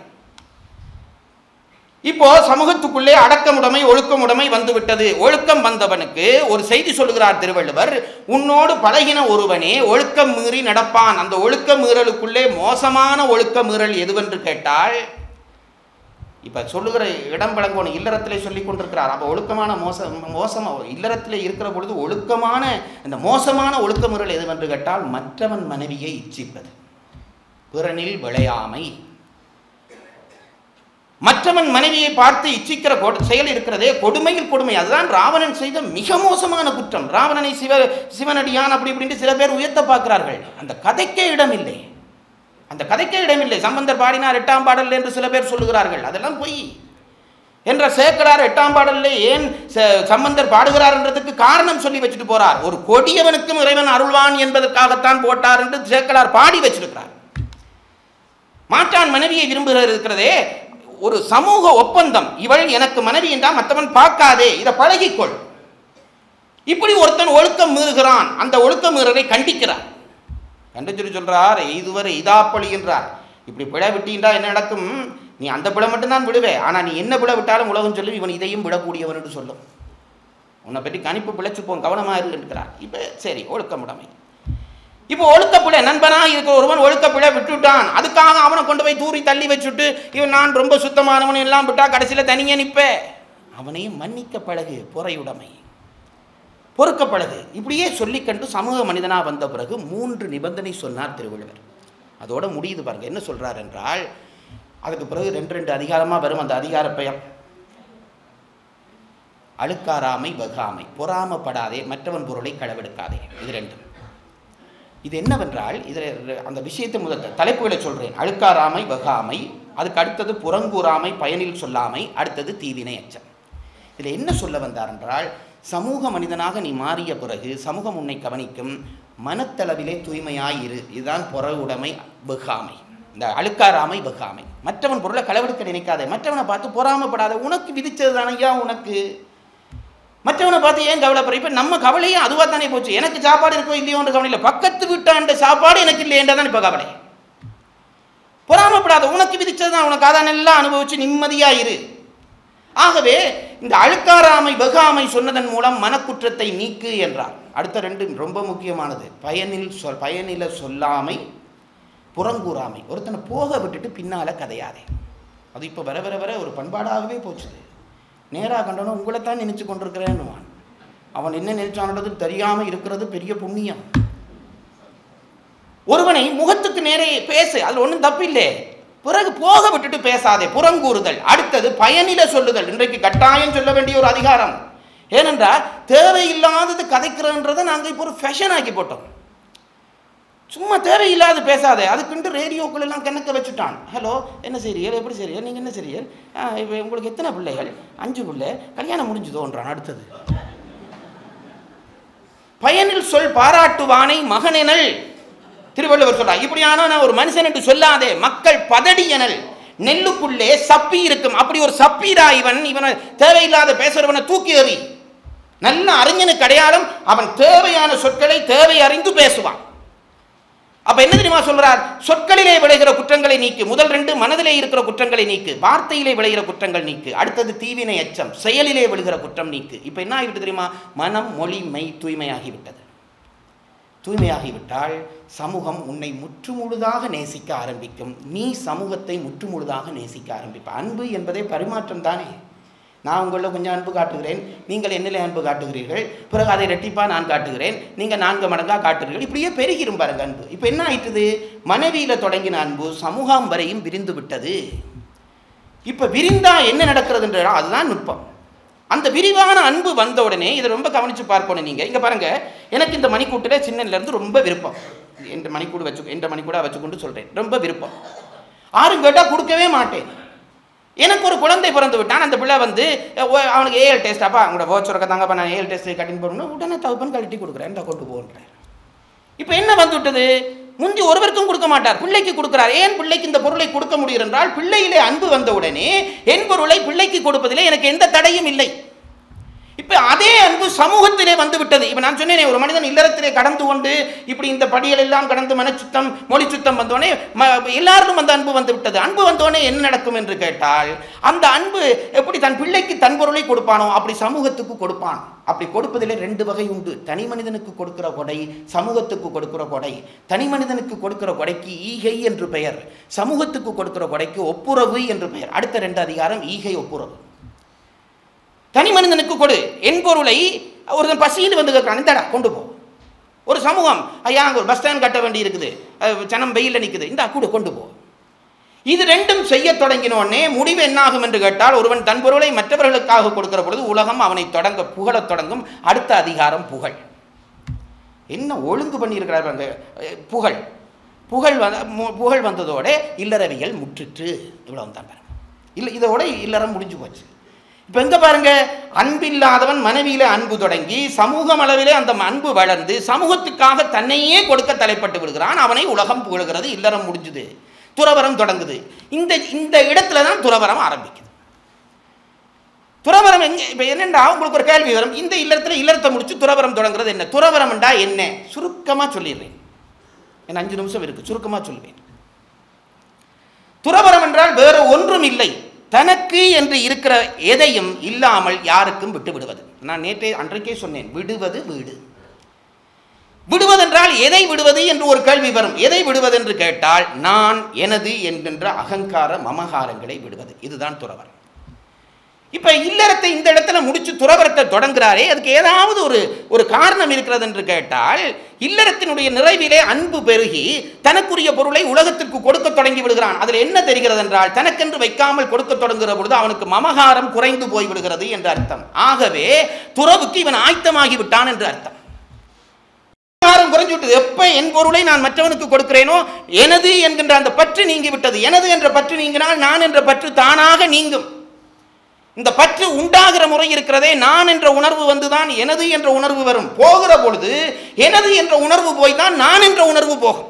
இப்போ சமூகத்துக்குள்ளே அடக்கமுடைமை ஒழுக்கமுடைமை வந்துவிட்டது ஒழுக்கம் வந்தவனுக்கு ஒரு செய்தி சொல்லுகிறார் திருவள்ளுவர் உன்னோடு பழகின ஒருவனே ஒழுக்கம் மீறி நடப்பான் அந்த ஒழுக்க மீறலுக்குள்ளே மோசமான ஒழுக்க மீறல் எதுவென்று கேட்டால் இப்ப சொல்லுகிற இடம் பழங்கோணும் இல்லறத்திலே சொல்லி கொண்டிருக்கிறார் அப்போ ஒழுக்கமான மோச மோசமா இல்லறத்திலே இருக்கிற பொழுது ஒழுக்கமான இந்த மோசமான ஒழுக்க மீறல் எதுவென்று கேட்டால் மற்றவன் மனைவியை இச்சிப்பது பிறனில் விளையாமை மற்றவன் மனைவியை பார்த்து இச்சிக்கிற கொடு- செயல் இருக்கிறதே கொடுமையில் கொடுமை அதுதான் ராவணன் செய்த மிக மோசமான குற்றம் ராவணனை சிவ சிவனடியான் அப்படி இப்படின்ட்டு சில பேர் உயர்த்த பார்க்கிறார்கள் அந்த கதைக்கே இடமில்லை அந்த கதைக்கே இடமில்லை சம்பந்தர் பாடினார் எட்டாம் பாடல் என்று சில பேர் சொல்லுகிறார்கள் அதெல்லாம் பொய் என்ற சேக்கடார் எட்டாம் பாடலில் ஏன் ச- சம்பந்தர் பாடுகிறார்ன்றதுக்கு காரணம் சொல்லி வச்சுட்டு போறார் ஒரு கொடியவனுக்கும் இறைவன் அருள்வான் என்பதற்காகத்தான் போட்டார் என்று சேக்கடார் பாடி வச்சிருக்கிறார் மாற்றான் மனைவியை விரும்புகிறது இருக்கிறதே ஒரு சமூக ஒப்பந்தம் இவள் எனக்கு மனைவி என்றால் மற்றவன் பார்க்காதே இதை பழகிக்கொள் இப்படி ஒருத்தன் ஒழுக்கம் மீறுகிறான் அந்த ஒழுக்கம் மீறலை கண்டிக்கிறார் கண்டிச்சுட்டு சொல்றார் இதுவரை இதாப்பழி என்றார் இப்படி பிழை விட்டீண்டா என்ன நடக்கும் நீ அந்த பிழை மட்டும்தான் விடுவே ஆனால் நீ என்ன பிழை விட்டாலும் உலகம் சொல்லும் இவன் இதையும் விடக்கூடியவன் என்று சொல்லும் உன்னை பற்றி கணிப்பு பிழைச்சுப்போம் கவனமாக இரு என்கிறார் இப்போ சரி ஒழுக்கமுடைமை இப்போ ஒழுக்கப்பிழை நண்பனாக இருக்கிற ஒருவன் ஒழுக்கப்பிழை விட்டுட்டான் அதுக்காக அவனை கொண்டு போய் தூரி தள்ளி வச்சுட்டு இவன் நான் ரொம்ப சுத்தமானவன் எல்லாம் விட்டா கடைசியில் தனியே நிற்ப அவனையும் மன்னிக்க பழகு பொறையுடைமை பொறுக்க பழகு இப்படியே சொல்லிக் கண்டு சமூக மனிதனாக வந்த பிறகு மூன்று நிபந்தனை சொன்னார் திருவள்ளுவர் அதோட முடியுது பாருங்க என்ன சொல்றார் என்றால் அதுக்கு பிறகு ரெண்டு ரெண்டு அதிகாரமாக வரும் அந்த அதிகார பெயர் அழுக்காராமை வகாமை பொறாமப்படாதே மற்றவன் பொருளை களவெடுக்காதே இது ரெண்டும் இது என்னவென்றால் இதில் அந்த விஷயத்தை முதல் தலைப்புகளை சொல்கிறேன் அழுக்காராமை வகாமை அதுக்கு அடுத்தது புறங்கூறாமை பயனில் சொல்லாமை அடுத்தது தீவினை அச்சம் இதில் என்ன சொல்ல வந்தார் என்றால் சமூக மனிதனாக நீ மாறிய பிறகு சமூகம் உன்னை கவனிக்கும் மனத்தளவிலே தூய்மையாய் இரு இதுதான் புற உடைமை வெகாமை இந்த அழுக்காராமை வெகாமை மற்றவன் பொருளை களவெடுக்க நினைக்காதே மற்றவனை பார்த்து பொறாமப்படாத உனக்கு விதிச்சது தானையா உனக்கு மற்றவனை பார்த்து ஏன் கவலைப்படுற இப்போ நம்ம கவலையும் அதுவாக தானே போச்சு எனக்கு சாப்பாடு இருக்கோ இல்லையோன்ற கவலை இல்லை பக்கத்து வீட்டாண்ட சாப்பாடு எனக்கு இல்லையன்றதான் இப்போ கவலை பொறாமப்படாத உனக்கு விதிச்சது தான் உனக்கு அதான் எல்லாம் அனுபவிச்சு நிம்மதியா இரு ஆகவே இந்த அழுக்காராமை வெகாமை சொன்னதன் மூலம் மனக்குற்றத்தை நீக்கு என்றார் அடுத்த ரெண்டு ரொம்ப முக்கியமானது பயனில் சொல் பயனில சொல்லாமை புறங்கூறாமை ஒருத்தனை போக விட்டுட்டு பின்னால கதையாதே அது இப்போ வர வர வர ஒரு பண்பாடாகவே போச்சுது நேராக கண்டனும் உங்களைத்தான் நினைச்சு கொண்டிருக்கிறேன்னுவான் அவன் என்ன நினைச்சான்றது தெரியாம இருக்கிறது பெரிய புண்ணியம் ஒருவனை முகத்துக்கு நேரே பேசு அதில் ஒன்றும் தப்பில்லை பிறகு போக விட்டுட்டு பேசாதே புறங்கூறுதல் அடுத்தது பயனில சொல்லுதல் இன்றைக்கு கட்டாயம் சொல்ல வேண்டிய ஒரு அதிகாரம் ஏனென்றால் தேவையில்லாதது கதைக்கிறன்றதை நாங்கள் இப்போ ஒரு ஃபேஷன் ஆக்கி போட்டோம் சும்மா தேவையில்லாத பேசாதே அதுக்குன்ட்டு ரேடியோக்கள் எல்லாம் கணக்க வச்சுட்டான் ஹலோ என்ன செய்றீர்கள் எப்படி செய்றீர்கள் நீங்கள் என்ன செய்றீர்கள் ஆ, இப்போ உங்களுக்கு எத்தனை பிள்ளைகள் அஞ்சு பிள்ளை கல்யாணம் முடிஞ்சுதோன்றான் அடுத்தது பயனில் சொல் பாராட்டுவானை மகனெனல் திருவள்ளுவர் சொல்றார் இப்படியான நான் ஒரு மனுஷன் என்று சொல்லாதே மக்கள் பதடி எனல் நெல்லுக்குள்ளே சப்பி இருக்கும் அப்படி ஒரு சப்பீரா இவன் இவனை தேவையில்லாத பேசுறவனை தூக்கி எறி நல்ல அறிஞனுக்கு அடையாளம் அவன் தேவையான சொற்களை தேவை அறிந்து பேசுவான் அப்ப என்ன தெரியுமா சொல்றார் சொற்களிலே விளைகிற குற்றங்களை நீக்கு முதல் ரெண்டு மனதிலே இருக்கிற குற்றங்களை நீக்கு வார்த்தையிலே விளைகிற குற்றங்கள் நீக்கு அடுத்தது தீவினை அச்சம் செயலிலே விழுகிற குற்றம் நீக்கு இப்ப என்ன ஆகிவிட்டு தெரியுமா மனம் மொழி மெய் தூய்மையாகிவிட்டது தூய்மையாகிவிட்டால் சமூகம் உன்னை முற்றுமுழுதாக நேசிக்க ஆரம்பிக்கும் நீ சமூகத்தை முற்றுமுழுதாக நேசிக்க ஆரம்பிப்ப அன்பு என்பதே பரிமாற்றம் தானே நான் உங்களில் கொஞ்சம் அன்பு காட்டுகிறேன் நீங்கள் என்னிலே அன்பு காட்டுகிறீர்கள் பிறகு அதை ரெட்டிப்பா நான் காட்டுகிறேன் நீங்கள் நான்கு மடங்காக காட்டுகிறீர்கள் இப்படியே பெருகிரும் பாருங்க அன்பு இப்போ என்ன ஆயிட்டுது மனைவியில் தொடங்கின அன்பு சமூகம் வரையும் விரிந்து விட்டது இப்போ விரிந்தா என்ன நடக்கிறதுன்ற அதுதான் நுட்பம் அந்த விரிவான அன்பு வந்த உடனே இதை ரொம்ப கவனித்து பார்க்கணும் நீங்கள் இங்கே பாருங்க எனக்கு இந்த மணிக்கூட்டில் சின்னலேருந்து ரொம்ப விருப்பம் என்ற மணிக்கூடு வச்சு என்ற மணிக்கூட வச்சுக்கொண்டு சொல்கிறேன் ரொம்ப விருப்பம் யாரும் கேட்டால் கொடுக்கவே மாட்டேன் எனக்கு ஒரு குழந்தை பிறந்து விட்டான் அந்த பிள்ளை வந்து அஹ், ஓ- அவனுக்கு ஏஎல் டெஸ்ட் அப்பா அவங்களோட போச்சுரக்க தாங்கப்பா நான் ஏஎல் டெஸ்ட் கட்டின்னு போகணும் உடனே தகுப்பன் கழட்டி கொடுக்குறேன் இந்த கொண்டு போன்றேன் இப்போ என்ன வந்து விட்டது முந்தி ஒருவருக்கும் கொடுக்க மாட்டார் பிள்ளைக்கு கொடுக்கிறார் ஏன் பிள்ளைக்கு இந்த பொருளை கொடுக்க முடியும் என்றால் பிள்ளையிலே அன்பு வந்த உடனே என் பொருளை பிள்ளைக்கு கொடுப்பதிலே எனக்கு எந்த தடையும் இல்லை இப்போ அதே அன்பு சமூகத்திலே வந்து விட்டது இப்போ நான் சொன்னேனே ஒரு மனிதன் இல்லறத்திலே கடந்து கொண்டு இப்படி இந்த படிகள் எல்லாம் கடந்து மனச்சுத்தம் மொழி சுத்தம் வந்தோடனே ம எல்லாருக்கும் அந்த அன்பு வந்து விட்டது அன்பு வந்தோடனே என்ன நடக்கும் என்று கேட்டால் அந்த அன்பு எப்படி தன் பிள்ளைக்கு தன் பொருளை கொடுப்பானோ அப்படி சமூகத்துக்கு கொடுப்பான் அப்படி கொடுப்பதிலே ரெண்டு வகை உண்டு தனி மனிதனுக்கு கொடுக்கிற கொடை சமூகத்துக்கு கொடுக்கிற கொடை தனி மனிதனுக்கு கொடுக்கிற கொடைக்கு ஈகை என்று பெயர் சமூகத்துக்கு கொடுக்கிற கொடைக்கு ஒப்புரவு என்று பெயர் அடுத்த ரெண்டு அதிகாரம் ஈகை ஒப்புரவு தனி மனிதனுக்கு கொடு என் பொருளை ஒருத்தன் பசியில் வந்து கேட்குறான் இந்தாடா கொண்டு போ ஒரு சமூகம் ஐயா அங்கே ஒரு பஸ் ஸ்டாண்ட் கட்ட வேண்டி இருக்குது அஹ் ஜனம் வெயிலில் நிற்குது இந்தா கூட கொண்டு போ இது ரெண்டும் செய்ய தொடங்கின உடனே முடிவு என்னாகும் என்று கேட்டால் ஒருவன் தன் பொருளை மற்றவர்களுக்காக கொடுக்கிற பொழுது உலகம் அவனை தொடங்க புகழத் தொடங்கும் அடுத்த அதிகாரம் புகழ் என்ன ஒழுங்கு பண்ணியிருக்கிறார் அந்த அஹ், புகழ் புகழ் வந்த மு- புகழ் வந்ததோட இல்லறவியல் முற்றிற்று இவ்வளவு தான் பாருங்க இல்லை இதோட இல்லறம் முடிஞ்சு போச்சு இப்போ எங்க பாருங்க அன்பில்லாதவன் மனைவியில அன்பு தொடங்கி சமூகம் அளவிலே அந்த அன்பு வளர்ந்து சமூகத்துக்காக தன்னையே கொடுக்க தலைப்பட்டு விடுகிறான் அவனை உலகம் புகழ்கிறது இல்லறம் முடிஞ்சுது துறவரம் தொடங்குது இந்த இந்த இடத்துல தான் துறவரம் ஆரம்பிக்குது துறவரம் எங்க இப்போ என்னண்டா உங்களுக்கு ஒரு கேள்வி வரும் இந்த இல்லறத்துல இல்லறத்தை முடிச்சு துறவரம் தொடங்குறது என்ன துறவரம்டா என்ன சுருக்கமா சொல்லிடுறேன் என்ன அஞ்சு நிமிஷம் இருக்கு சுருக்கமா சொல்லுவேன் துறவரம் என்றால் வேற ஒன்றும் இல்லை தனக்கு என்று இருக்கிற எதையும் இல்லாமல் யாருக்கும் விட்டு விடுவது நான் நேற்றே அன்றைக்கே சொன்னேன் விடுவது வீடு விடுவதென்றால் எதை விடுவது என்று ஒரு கேள்வி வரும் எதை விடுவது என்று கேட்டால் நான் எனது என்கின்ற அகங்கார மமகாரங்களை விடுவது இதுதான் துறவரம் இப்ப இல்லறத்தை இந்த இடத்துல முடிச்சு துறவரத்தை தொடங்குறாரே அதுக்கு ஏதாவது ஒரு ஒரு காரணம் இருக்கிறது என்று கேட்டால் இல்லறத்தினுடைய நிறைவிலே அன்பு பெருகி தனக்குரிய பொருளை உலகத்திற்கு கொடுக்க தொடங்கி விடுகிறான் அதில் என்ன தெரிகிறது என்றால் தனக்கென்று வைக்காமல் கொடுக்க தொடங்குகிற பொழுது அவனுக்கு மமகாரம் குறைந்து போய் விடுகிறது என்று அர்த்தம் ஆகவே துறவுக்கு இவன் ஆயத்தமாகி விட்டான் என்று அர்த்தம் மமகாரம் குறைஞ்சு விட்டது எப்ப என் பொருளை நான் மற்றவனுக்கு கொடுக்கிறேனோ எனது என்கின்ற அந்த பற்று நீங்கி விட்டது எனது என்ற பற்று நீங்கினால் நான் என்ற பற்று தானாக நீங்கும் இந்த பற்று உண்டாகிற முறை இருக்கிறதே நான் என்ற உணர்வு வந்துதான் எனது என்ற உணர்வு வரும் போகிற பொழுது எனது என்ற உணர்வு போய் தான் நான் என்ற உணர்வு போகும்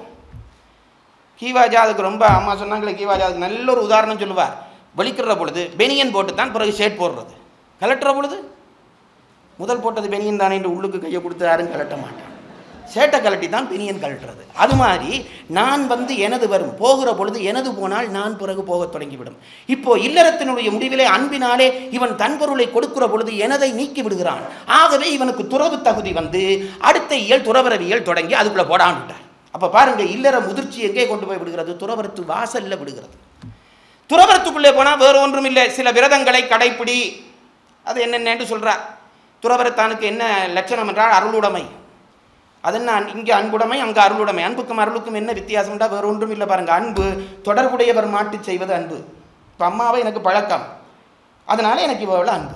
கீவாஜா அதுக்கு ரொம்ப அம்மா சொன்னாங்களே கீவாஜா அதுக்கு நல்ல ஒரு உதாரணம் சொல்லுவார் வெளிக்கிற பொழுது பெனியன் போட்டு தான் பிறகு ஷேட் போடுறது கலட்டுற பொழுது முதல் போட்டது பெனியன் தானே என்று உள்ளுக்கு கையை கொடுத்து யாரும் கலட்ட மாட்டான் சேட்டை கலட்டி தான் பெனியன் கலட்டுறது அது மாதிரி நான் வந்து எனது வரும் போகிற பொழுது எனது போனால் நான் பிறகு போகத் தொடங்கிவிடும் இப்போ இல்லறத்தினுடைய முடிவிலே அன்பினாலே இவன் தன் பொருளை கொடுக்கிற பொழுது எனதை நீக்கி விடுகிறான் ஆகவே இவனுக்கு துறவு தகுதி வந்து அடுத்த இயல் துறவரவியல் தொடங்கி அதுக்குள்ள போடான்ட்டார் அப்ப பாருங்க இல்லற முதிர்ச்சி எங்கே கொண்டு போய் விடுகிறது துறவரத்து வாசல்ல விடுகிறது துறவரத்துக்குள்ளே போனால் வேறு ஒன்றும் இல்லை சில விரதங்களை கடைப்பிடி அது என்னென்னு சொல்றார் துறவரத்தானுக்கு என்ன லட்சணம் என்றால் அருளுடைமை அது என்ன இங்கே அன்புடைமை அங்கே அருளுடைமை அன்புக்கும் அருளுக்கும் என்ன வித்தியாசம்டா வேறு ஒன்றும் இல்லை பாருங்க அன்பு தொடர்புடையவர் மாட்டு செய்வது அன்பு இப்போ அம்மாவை எனக்கு பழக்கம் அதனால எனக்கு இவ்வளோ அன்பு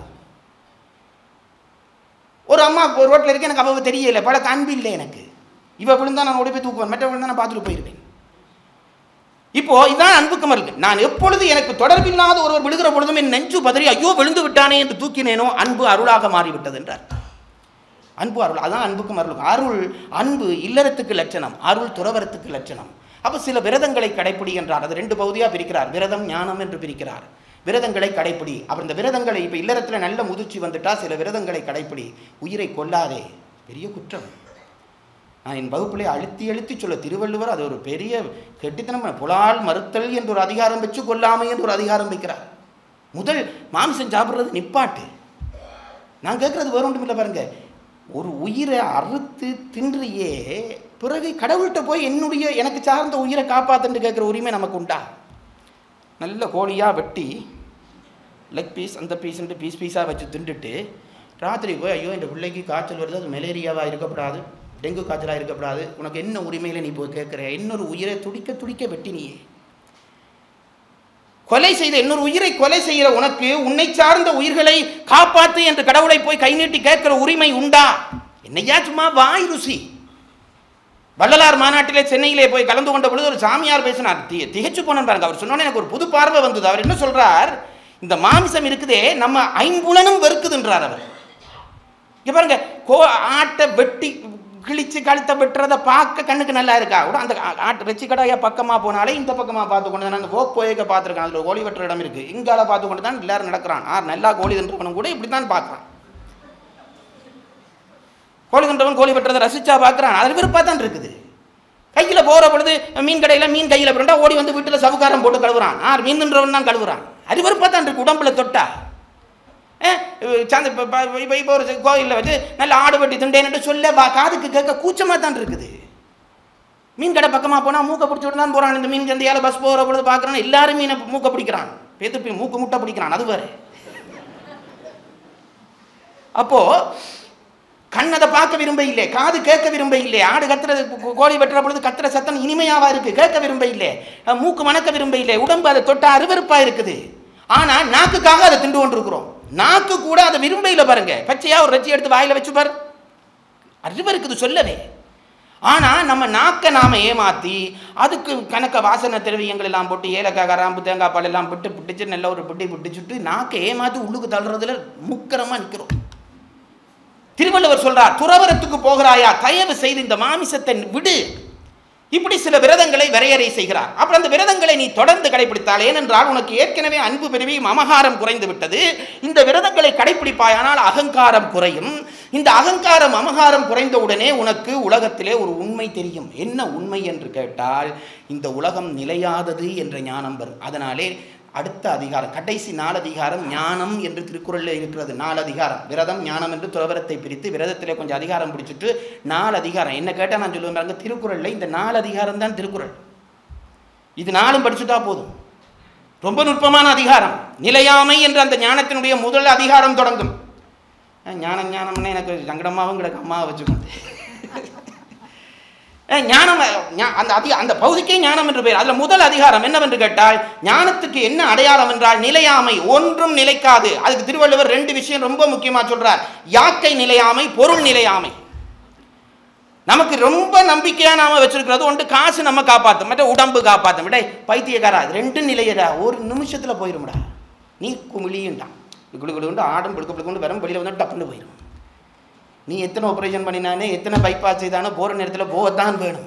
ஒரு அம்மா ஒரு ரோட்டில் இருக்கு எனக்கு அவ்வளவு தெரியல பழக்க அன்பு இல்லை எனக்கு இவ விழுந்தா நான் ஓடி போய் தூக்குவேன் மற்ற விழுந்தா நான் பார்த்துட்டு போயிடுவேன் இப்போ இதான் அன்புக்கு மருந்து நான் எப்பொழுது எனக்கு தொடர்பில்லாத ஒருவர் விழுகிற பொழுதும் என் நெஞ்சு பதறி ஐயோ விழுந்து விட்டானே என்று தூக்கினேனோ அன்பு அருளாக மாறிவிட்டது என்றார் அன்பு அருள் அதான் அன்புக்கும் அருளுக்கும் அருள் அன்பு இல்லறத்துக்கு லட்சணம் அருள் துறவரத்துக்கு லட்சணம் அப்போ சில விரதங்களை கடைப்பிடி என்றார் அது ரெண்டு பகுதியாக பிரிக்கிறார் விரதம் ஞானம் என்று பிரிக்கிறார் விரதங்களை கடைப்பிடி அப்புறம் இந்த விரதங்களை இப்போ இல்லறத்தில் நல்ல முதிர்ச்சி வந்துட்டா சில விரதங்களை கடைப்பிடி உயிரை கொல்லாதே பெரிய குற்றம் நான் என் வகுப்பிலே அழுத்தி அழுத்தி சொல்ல திருவள்ளுவர் அது ஒரு பெரிய கெட்டித்தனம் புலால் மறுத்தல் என்ற ஒரு அதிகாரம் வச்சு கொல்லாமை என்று ஒரு அதிகாரம் வைக்கிறார் முதல் மாமிசம் சாப்பிட்றது நிப்பாட்டு நான் கேட்குறது வேற ஒன்றும் இல்லை பாருங்க ஒரு உயிரை அறுத்து தின்றியே பிறகு கடவுள்கிட்ட போய் என்னுடைய எனக்கு சார்ந்த உயிரை காப்பாத்துன்னு கேட்குற உரிமை நமக்கு உண்டா நல்ல கோழியாக வெட்டி லெக் பீஸ் அந்த பீஸ்ன்ட்டு பீஸ் பீஸாக வச்சு தின்றுட்டு ராத்திரி போய் ஐயோ இந்த பிள்ளைக்கு காய்ச்சல் வருது அது மலேரியாவாக இருக்கக்கூடாது டெங்கு காய்ச்சலாக இருக்கக்கூடாது உனக்கு என்ன உரிமையில் நீ போய் கேட்குற இன்னொரு உயிரை துடிக்க துடிக்க வெட்டினியே கொலை செய்த இன்னொரு உயிரை கொலை செய்கிற உனக்கு உன்னை சார்ந்த உயிர்களை காப்பாத்து என்று கடவுளை போய் கை நீட்டி கேட்கிற உரிமை உண்டா என்னையா சும்மா வாய் ருசி வள்ளலார் மாநாட்டிலே சென்னையிலே போய் கலந்து கொண்ட பொழுது ஒரு சாமியார் பேசினார் தி திகைச்சு போனேன் பாருங்க அவர் சொன்னோன்னே எனக்கு ஒரு புது பார்வை வந்தது அவர் என்ன சொல்றார் இந்த மாமிசம் இருக்குதே நம்ம ஐம்புலனும் வெறுக்குதுன்றார் அவர் இங்க பாருங்க கோ ஆட்டை வெட்டி கிழிச்சு கழுத்தை வெட்டுறதை பார்க்க கண்ணுக்கு நல்லா இருக்கா கூட அந்த ஆ- ஆட்டு வெச்சி கடையா பக்கமாக போனாலே இந்த பக்கமாக பார்த்து கொண்டு தான் அந்த போக் போயக்க பார்த்துருக்கேன் அதில் கோழி வெட்டுற இடம் இருக்குது இங்கால பார்த்து கொண்டு தான் எல்லாரும் நடக்கிறான் ஆ நல்லா கோழி தின்றவனும் கூட இப்படி தான் பார்க்குறான் கோழி தின்றவன் கோழி வெட்டுறதை ரசிச்சா பார்க்குறான் அது விருப்பாக தான் இருக்குது கையில் போகிற பொழுது மீன் கடையில் மீன் கையில் பிறண்டா ஓடி வந்து வீட்டில் சவுக்காரம் போட்டு கழுவுறான் ஆர் மீன் தின்றவன் தான் கழுவுறான் அறிவறுப்பாக தான் இருக்கு உடம்புல தொட்டா அஹ் சாந்த இப்போ இப்போ இப்போ ஒரு கோயிலில் வச்சு நல்ல ஆடு வெட்டி திண்டேன்னு சொல்ல வா காதுக்கு கேட்க கூச்சமாக தான் இருக்குது மீன் கடை பக்கமாக போனால் மூக்கை பிடிச்சிட்டு தான் போகிறான் இந்த மீன் சந்தையால் பஸ் போகிற பொழுது பார்க்குறான் எல்லாரும் மீனை மூக்கை பிடிக்கிறான் பேத்து மூக்கு முட்டை பிடிக்கிறான் அது வேறு அப்போ கண் அதை பார்க்க விரும்ப இல்லை காது கேட்க விரும்ப இல்லை ஆடு கத்துறது கோ- கோழி வெட்டுற பொழுது கத்துற சத்தம் இனிமையாவா இருக்கு கேட்க விரும்ப இல்லை அஹ் மூக்கு மணக்க விரும்ப இல்லை உடம்பு அதை தொட்டா அருவருப்பா இருக்குது ஆனா நாக்குக்காக அதை திண்டு கொண்டிருக்கிறோம் நாக்கு கூட அதை விரும்ப இல்லை பாருங்க பச்சையா ஒரு ரச்சி எடுத்து வாயில வச்சு பாரு அறிவு இருக்குது சொல்லவே ஆனால் நம்ம நாக்கை நாம் ஏமாற்றி அதுக்கு கணக்க வாசனை திரவியங்கள் எல்லாம் போட்டு ஏலக்காய் கராம்பு தேங்காய் பால் எல்லாம் விட்டு பிடிச்சு நல்ல ஒரு பிடி பிடிச்சிட்டு நாக்கை ஏமாற்றி உள்ளுக்கு தள்ளுறதுல முக்கரமாக நிற்கிறோம் திருவள்ளுவர் சொல்றார் துறவரத்துக்கு போகிறாயா தயவு செய்து இந்த மாமிசத்தை விடு இப்படி சில விரதங்களை வரையறை செய்கிறார் அப்புறம் அந்த விரதங்களை நீ தொடர்ந்து கடைபிடித்தால் ஏனென்றால் உனக்கு ஏற்கனவே அன்பு பெருவியும் அமகாரம் குறைந்து விட்டது இந்த விரதங்களை கடைபிடிப்பாயானால் அகங்காரம் குறையும் இந்த அகங்காரம் அமகாரம் குறைந்த உடனே உனக்கு உலகத்திலே ஒரு உண்மை தெரியும் என்ன உண்மை என்று கேட்டால் இந்த உலகம் நிலையாதது என்ற ஞானம் வரும் அதனாலே அடுத்த அதிகாரம் கடைசி நாலு அதிகாரம் ஞானம் என்று திருக்குறளில் இருக்கிறது நாலு அதிகாரம் விரதம் ஞானம் என்று துறவரத்தை பிரித்து விரதத்திலே கொஞ்சம் அதிகாரம் பிடிச்சிட்டு நாலு அதிகாரம் என்ன கேட்டால் நான் சொல்லுவேன் பாருங்க திருக்குறளில் இந்த நாலு அதிகாரம் தான் திருக்குறள் இது நாலும் படிச்சுட்டா போதும் ரொம்ப நுட்பமான அதிகாரம் நிலையாமை என்ற அந்த ஞானத்தினுடைய முதல் அதிகாரம் தொடங்கும் அஹ் ஞானம் ஞானம்னு எனக்கு சங்கடமாகவும் கிடக்கு அம்மாவை வச்சுக்கொண்டு அஹ் ஞானம் அஹ் ஞா- அந்த அதி அந்த பகுதிக்கே ஞானம் என்று பெயர் அதில் முதல் அதிகாரம் என்னவென்று கேட்டால் ஞானத்துக்கு என்ன அடையாளம் என்றால் நிலையாமை ஒன்றும் நிலைக்காது அதுக்கு திருவள்ளுவர் ரெண்டு விஷயம் ரொம்ப முக்கியமாக சொல்றார் யாக்கை நிலையாமை பொருள் நிலையாமை நமக்கு ரொம்ப நம்பிக்கையாக நாம வச்சிருக்கிறது ஒன்று காசு நம்ம காப்பாற்றும் மற்ற உடம்பு காப்பாற்றும் விட பைத்தியக்காரா இது ரெண்டும் நிலையடா ஒரு நிமிஷத்தில் போயிரும்டா நீ குமிழியுண்டான் குளு குளுண்டு ஆடும் பிடுக்க பிடுக்கொண்டு வரும் வெளியில் வந்து டப்புன்னு போயிடும் நீ எத்தனை ஆப்ரேஷன் பண்ணினானே எத்தனை பைபாஸ் செய்தானோ போகிற நேரத்தில் போகத்தான் வேணும்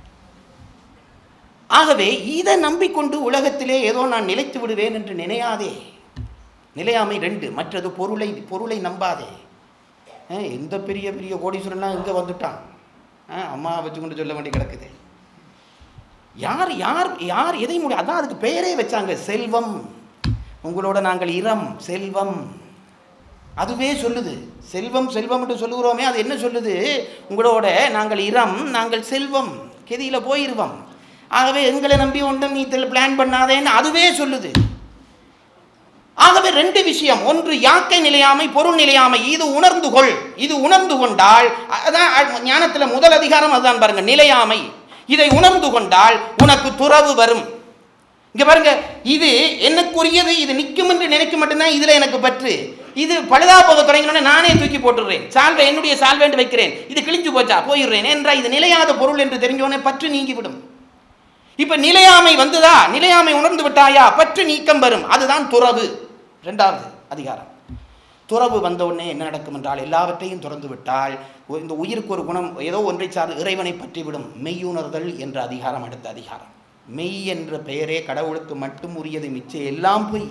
ஆகவே இதை நம்பிக்கொண்டு உலகத்திலே ஏதோ நான் நிலைத்து விடுவேன் என்று நினையாதே நிலையாமை ரெண்டு மற்றது பொருளை பொருளை நம்பாதே அஹ், எந்த பெரிய பெரிய கோடீஸ்வரன்லாம் இங்கே வந்துட்டான் அஹ், அம்மா வச்சுக்கொண்டு சொல்ல வேண்டி கிடக்குது யார் யார் யார் எதை முடியும் அதான் அதுக்கு பெயரே வச்சாங்க செல்வம் உங்களோட நாங்கள் இரம் செல்வம் அதுவே சொல்லுது செல்வம் செல்வம் என்று சொல்லுகிறோமே அது என்ன சொல்லுது உங்களோட நாங்கள் இரம் நாங்கள் செல்வம் கெதியில் போயிருவோம் ஆகவே எங்களை நம்பி ஒன்றும் நீ பிளான் பண்ணாதேன்னு அதுவே சொல்லுது ஆகவே ரெண்டு விஷயம் ஒன்று யாக்கை நிலையாமை பொருள் நிலையாமை இது உணர்ந்து கொள் இது உணர்ந்து கொண்டால் அதான் ஞானத்தில் முதல் அதிகாரம் அதுதான் பாருங்க நிலையாமை இதை உணர்ந்து கொண்டால் உனக்கு துறவு வரும் இங்க பாருங்க இது எனக்குரியது இது நிற்கும் என்று நினைக்க மட்டும்தான் இதுல எனக்கு பற்று இது பழுதா போக தொடங்கினோட நானே தூக்கி போட்டுடுறேன் சால்வை என்னுடைய சால்வேண்டு வைக்கிறேன் இது கிழிஞ்சு போச்சா போயிடுறேன் என்றா இது நிலையாத பொருள் என்று தெரிஞ்சோடனே பற்று நீங்கிவிடும் இப்ப நிலையாமை வந்துதா நிலையாமை உணர்ந்து விட்டாயா பற்று நீக்கம் வரும் அதுதான் துறவு இரண்டாவது அதிகாரம் துறவு வந்த உடனே என்ன நடக்கும் என்றால் எல்லாவற்றையும் துறந்து விட்டால் ஒ- இந்த உயிருக்கு ஒரு குணம் ஏதோ ஒன்றை சார்ந்து இறைவனை பற்றி விடும் மெய்யுணர்தல் என்ற அதிகாரம் அடுத்த அதிகாரம் மெய் என்ற பெயரே கடவுளுக்கு மட்டும் உரியது மிச்சம் எல்லாம் பொய்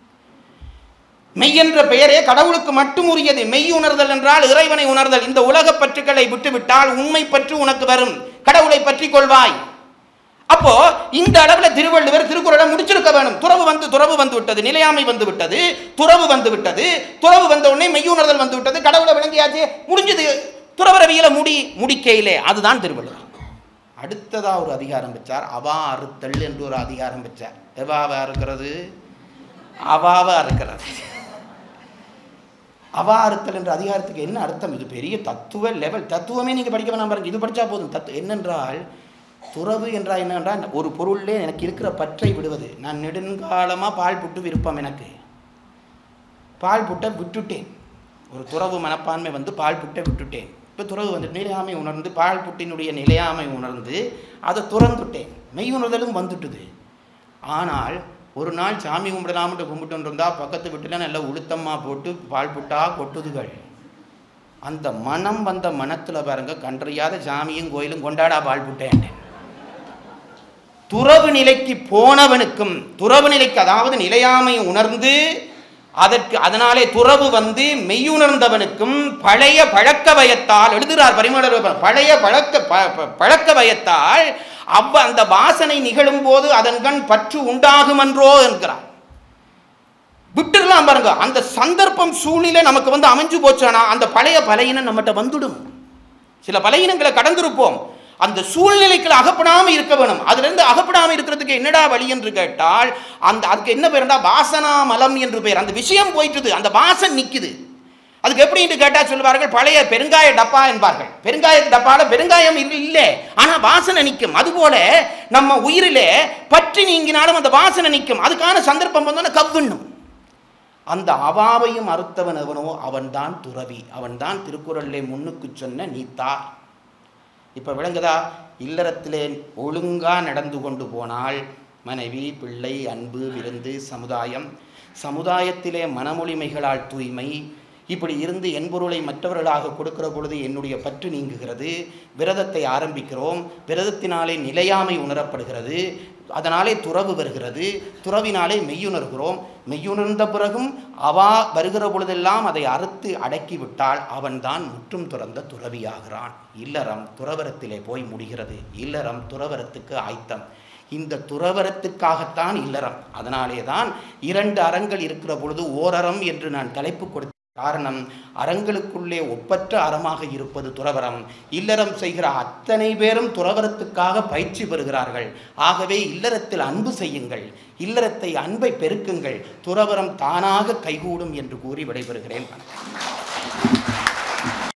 மெய் என்ற பெயரே கடவுளுக்கு மட்டும் உரியது மெய் உணர்தல் என்றால் இறைவனை உணர்தல் இந்த உலகப் பற்றுக்களை விட்டுவிட்டால் உண்மை பற்று உனக்கு வரும் கடவுளை பற்றி கொள்வாய் அப்போ இந்த அளவில் திருவள்ளுவர் திருக்குறளை முடிச்சிருக்க வேணும் துறவு வந்து துறவு வந்து விட்டது நிலையாமை வந்து விட்டது துறவு வந்து விட்டது துறவு வந்த உடனே மெய்யுணர்தல் வந்து விட்டது கடவுளை விளங்கியாச்சு முடிஞ்சது துறவரவியல முடி முடிக்கையிலே அதுதான் திருவள்ளுவர் அடுத்ததா ஒரு அதிகாரம் வச்சார் அவா அறுத்தல் என்று ஒரு அதிகாரம் வச்சார் எவாவா இருக்கிறது அவாவா இருக்கிறது அவா அறுத்தல் என்ற அதிகாரத்துக்கு என்ன அர்த்தம் இது பெரிய தத்துவ லெவல் தத்துவமே நீங்கள் படிக்க வேணாம் பாருங்க இது படித்தா போதும் தத்து என்னென்றால் துறவு என்றால் என்னென்றால் ஒரு பொருளிலே எனக்கு இருக்கிற பற்றை விடுவது நான் நெடுங்காலமாக பால் புட்டு விருப்பம் எனக்கு பால் புட்டை விட்டுட்டேன் ஒரு துறவு மனப்பான்மை வந்து பால் புட்டை விட்டுட்டேன் இப்போ துறவு வந்து நிலையாமை உணர்ந்து பால் புட்டினுடைய நிலையாமை உணர்ந்து அதை துறந்துட்டேன் மெய் உணர்தலும் வந்துட்டுது ஆனால் ஒரு நாள் சாமி கும்பிடலாம்னு கும்பிட்டு இருந்தால் பக்கத்து வீட்டில் நல்லா உளுத்தம்மா போட்டு பால் புட்டா கொட்டுதுகள் அந்த மனம் வந்த மனத்தில் பாருங்க கன்றறியாத சாமியும் கோயிலும் கொண்டாடா பால் புட்டேன் துறவு நிலைக்கு போனவனுக்கும் துறவு நிலைக்கு அதாவது நிலையாமை உணர்ந்து அதற்கு அதனாலே துறவு வந்து மெய்யுணர்ந்தவனுக்கும் பழைய பழக்க பயத்தால் எழுதுகிறார் பரிமளர் பழைய பழக்க ப- ப- பழக்க பயத்தால் அவ்வ அந்த வாசனை நிகழும் போது அதன் கண் பற்று உண்டாகுமன்றோ என்கிறார் விட்டுடலாம் பாருங்க அந்த சந்தர்ப்பம் சூழ்நிலை நமக்கு வந்து அமைஞ்சு போச்சானா அந்த பழைய பலையினம் நம்மகிட்ட வந்துடும் சில பலையினங்களை கடந்திருப்போம் அந்த சூழ்நிலைக்கு அகப்படாமல் இருக்க வேணும் அதிலிருந்து அகப்படாமல் இருக்கிறதுக்கு என்னடா வழி என்று கேட்டால் அந்த அதுக்கு என்ன பேருண்டா வாசனா மலம் என்று பேர் அந்த விஷயம் போயிட்டுது அந்த வாசன் நிக்குது அதுக்கு எப்படி என்று கேட்டால் சொல்லுவார்கள் பழைய பெருங்காய டப்பா என்பார்கள் பெருங்காய டப்பால பெருங்காயம் இல்லை இல்லை ஆனால் வாசனை நிற்கும் அதுபோல நம்ம உயிரிலே பற்றி நீங்கினாலும் அந்த வாசனை நிற்கும் அதுக்கான சந்தர்ப்பம் வந்தோன்னா கவ்விண்ணும் அந்த அவாவையும் அறுத்தவன் எவனோ அவன்தான் துறவி அவன்தான் திருக்குறளிலே முன்னுக்கு சொன்ன நீத்தார் இப்போ விளங்குதா இல்லறத்திலே ஒழுங்காக நடந்து கொண்டு போனால் மனைவி பிள்ளை அன்பு விருந்து சமுதாயம் சமுதாயத்திலே மனமொழிமைகளால் தூய்மை இப்படி இருந்து என்பொருளை மற்றவர்களாக கொடுக்கிற பொழுது என்னுடைய பற்று நீங்குகிறது விரதத்தை ஆரம்பிக்கிறோம் விரதத்தினாலே நிலையாமை உணரப்படுகிறது அதனாலே துறவு வருகிறது துறவினாலே மெய்யுணர்கிறோம் மெய்யுணர்ந்த பிறகும் அவா வருகிற பொழுதெல்லாம் அதை அறுத்து அடக்கிவிட்டால் அவன்தான் முற்றும் துறந்த துறவியாகிறான் இல்லறம் துறவரத்திலே போய் முடிகிறது இல்லறம் துறவரத்துக்கு ஆயத்தம் இந்த துறவரத்துக்காகத்தான் இல்லறம் அதனாலே தான் இரண்டு அறங்கள் இருக்கிற பொழுது ஓரறம் என்று நான் தலைப்பு கொடுத்த காரணம் அறங்களுக்குள்ளே ஒப்பற்ற அறமாக இருப்பது துறவரம் இல்லறம் செய்கிற அத்தனை பேரும் துறவரத்துக்காக பயிற்சி பெறுகிறார்கள் ஆகவே இல்லறத்தில் அன்பு செய்யுங்கள் இல்லறத்தை அன்பை பெருக்குங்கள் துறவரம் தானாக கைகூடும் என்று கூறி விடைபெறுகிறேன் வணக்கம்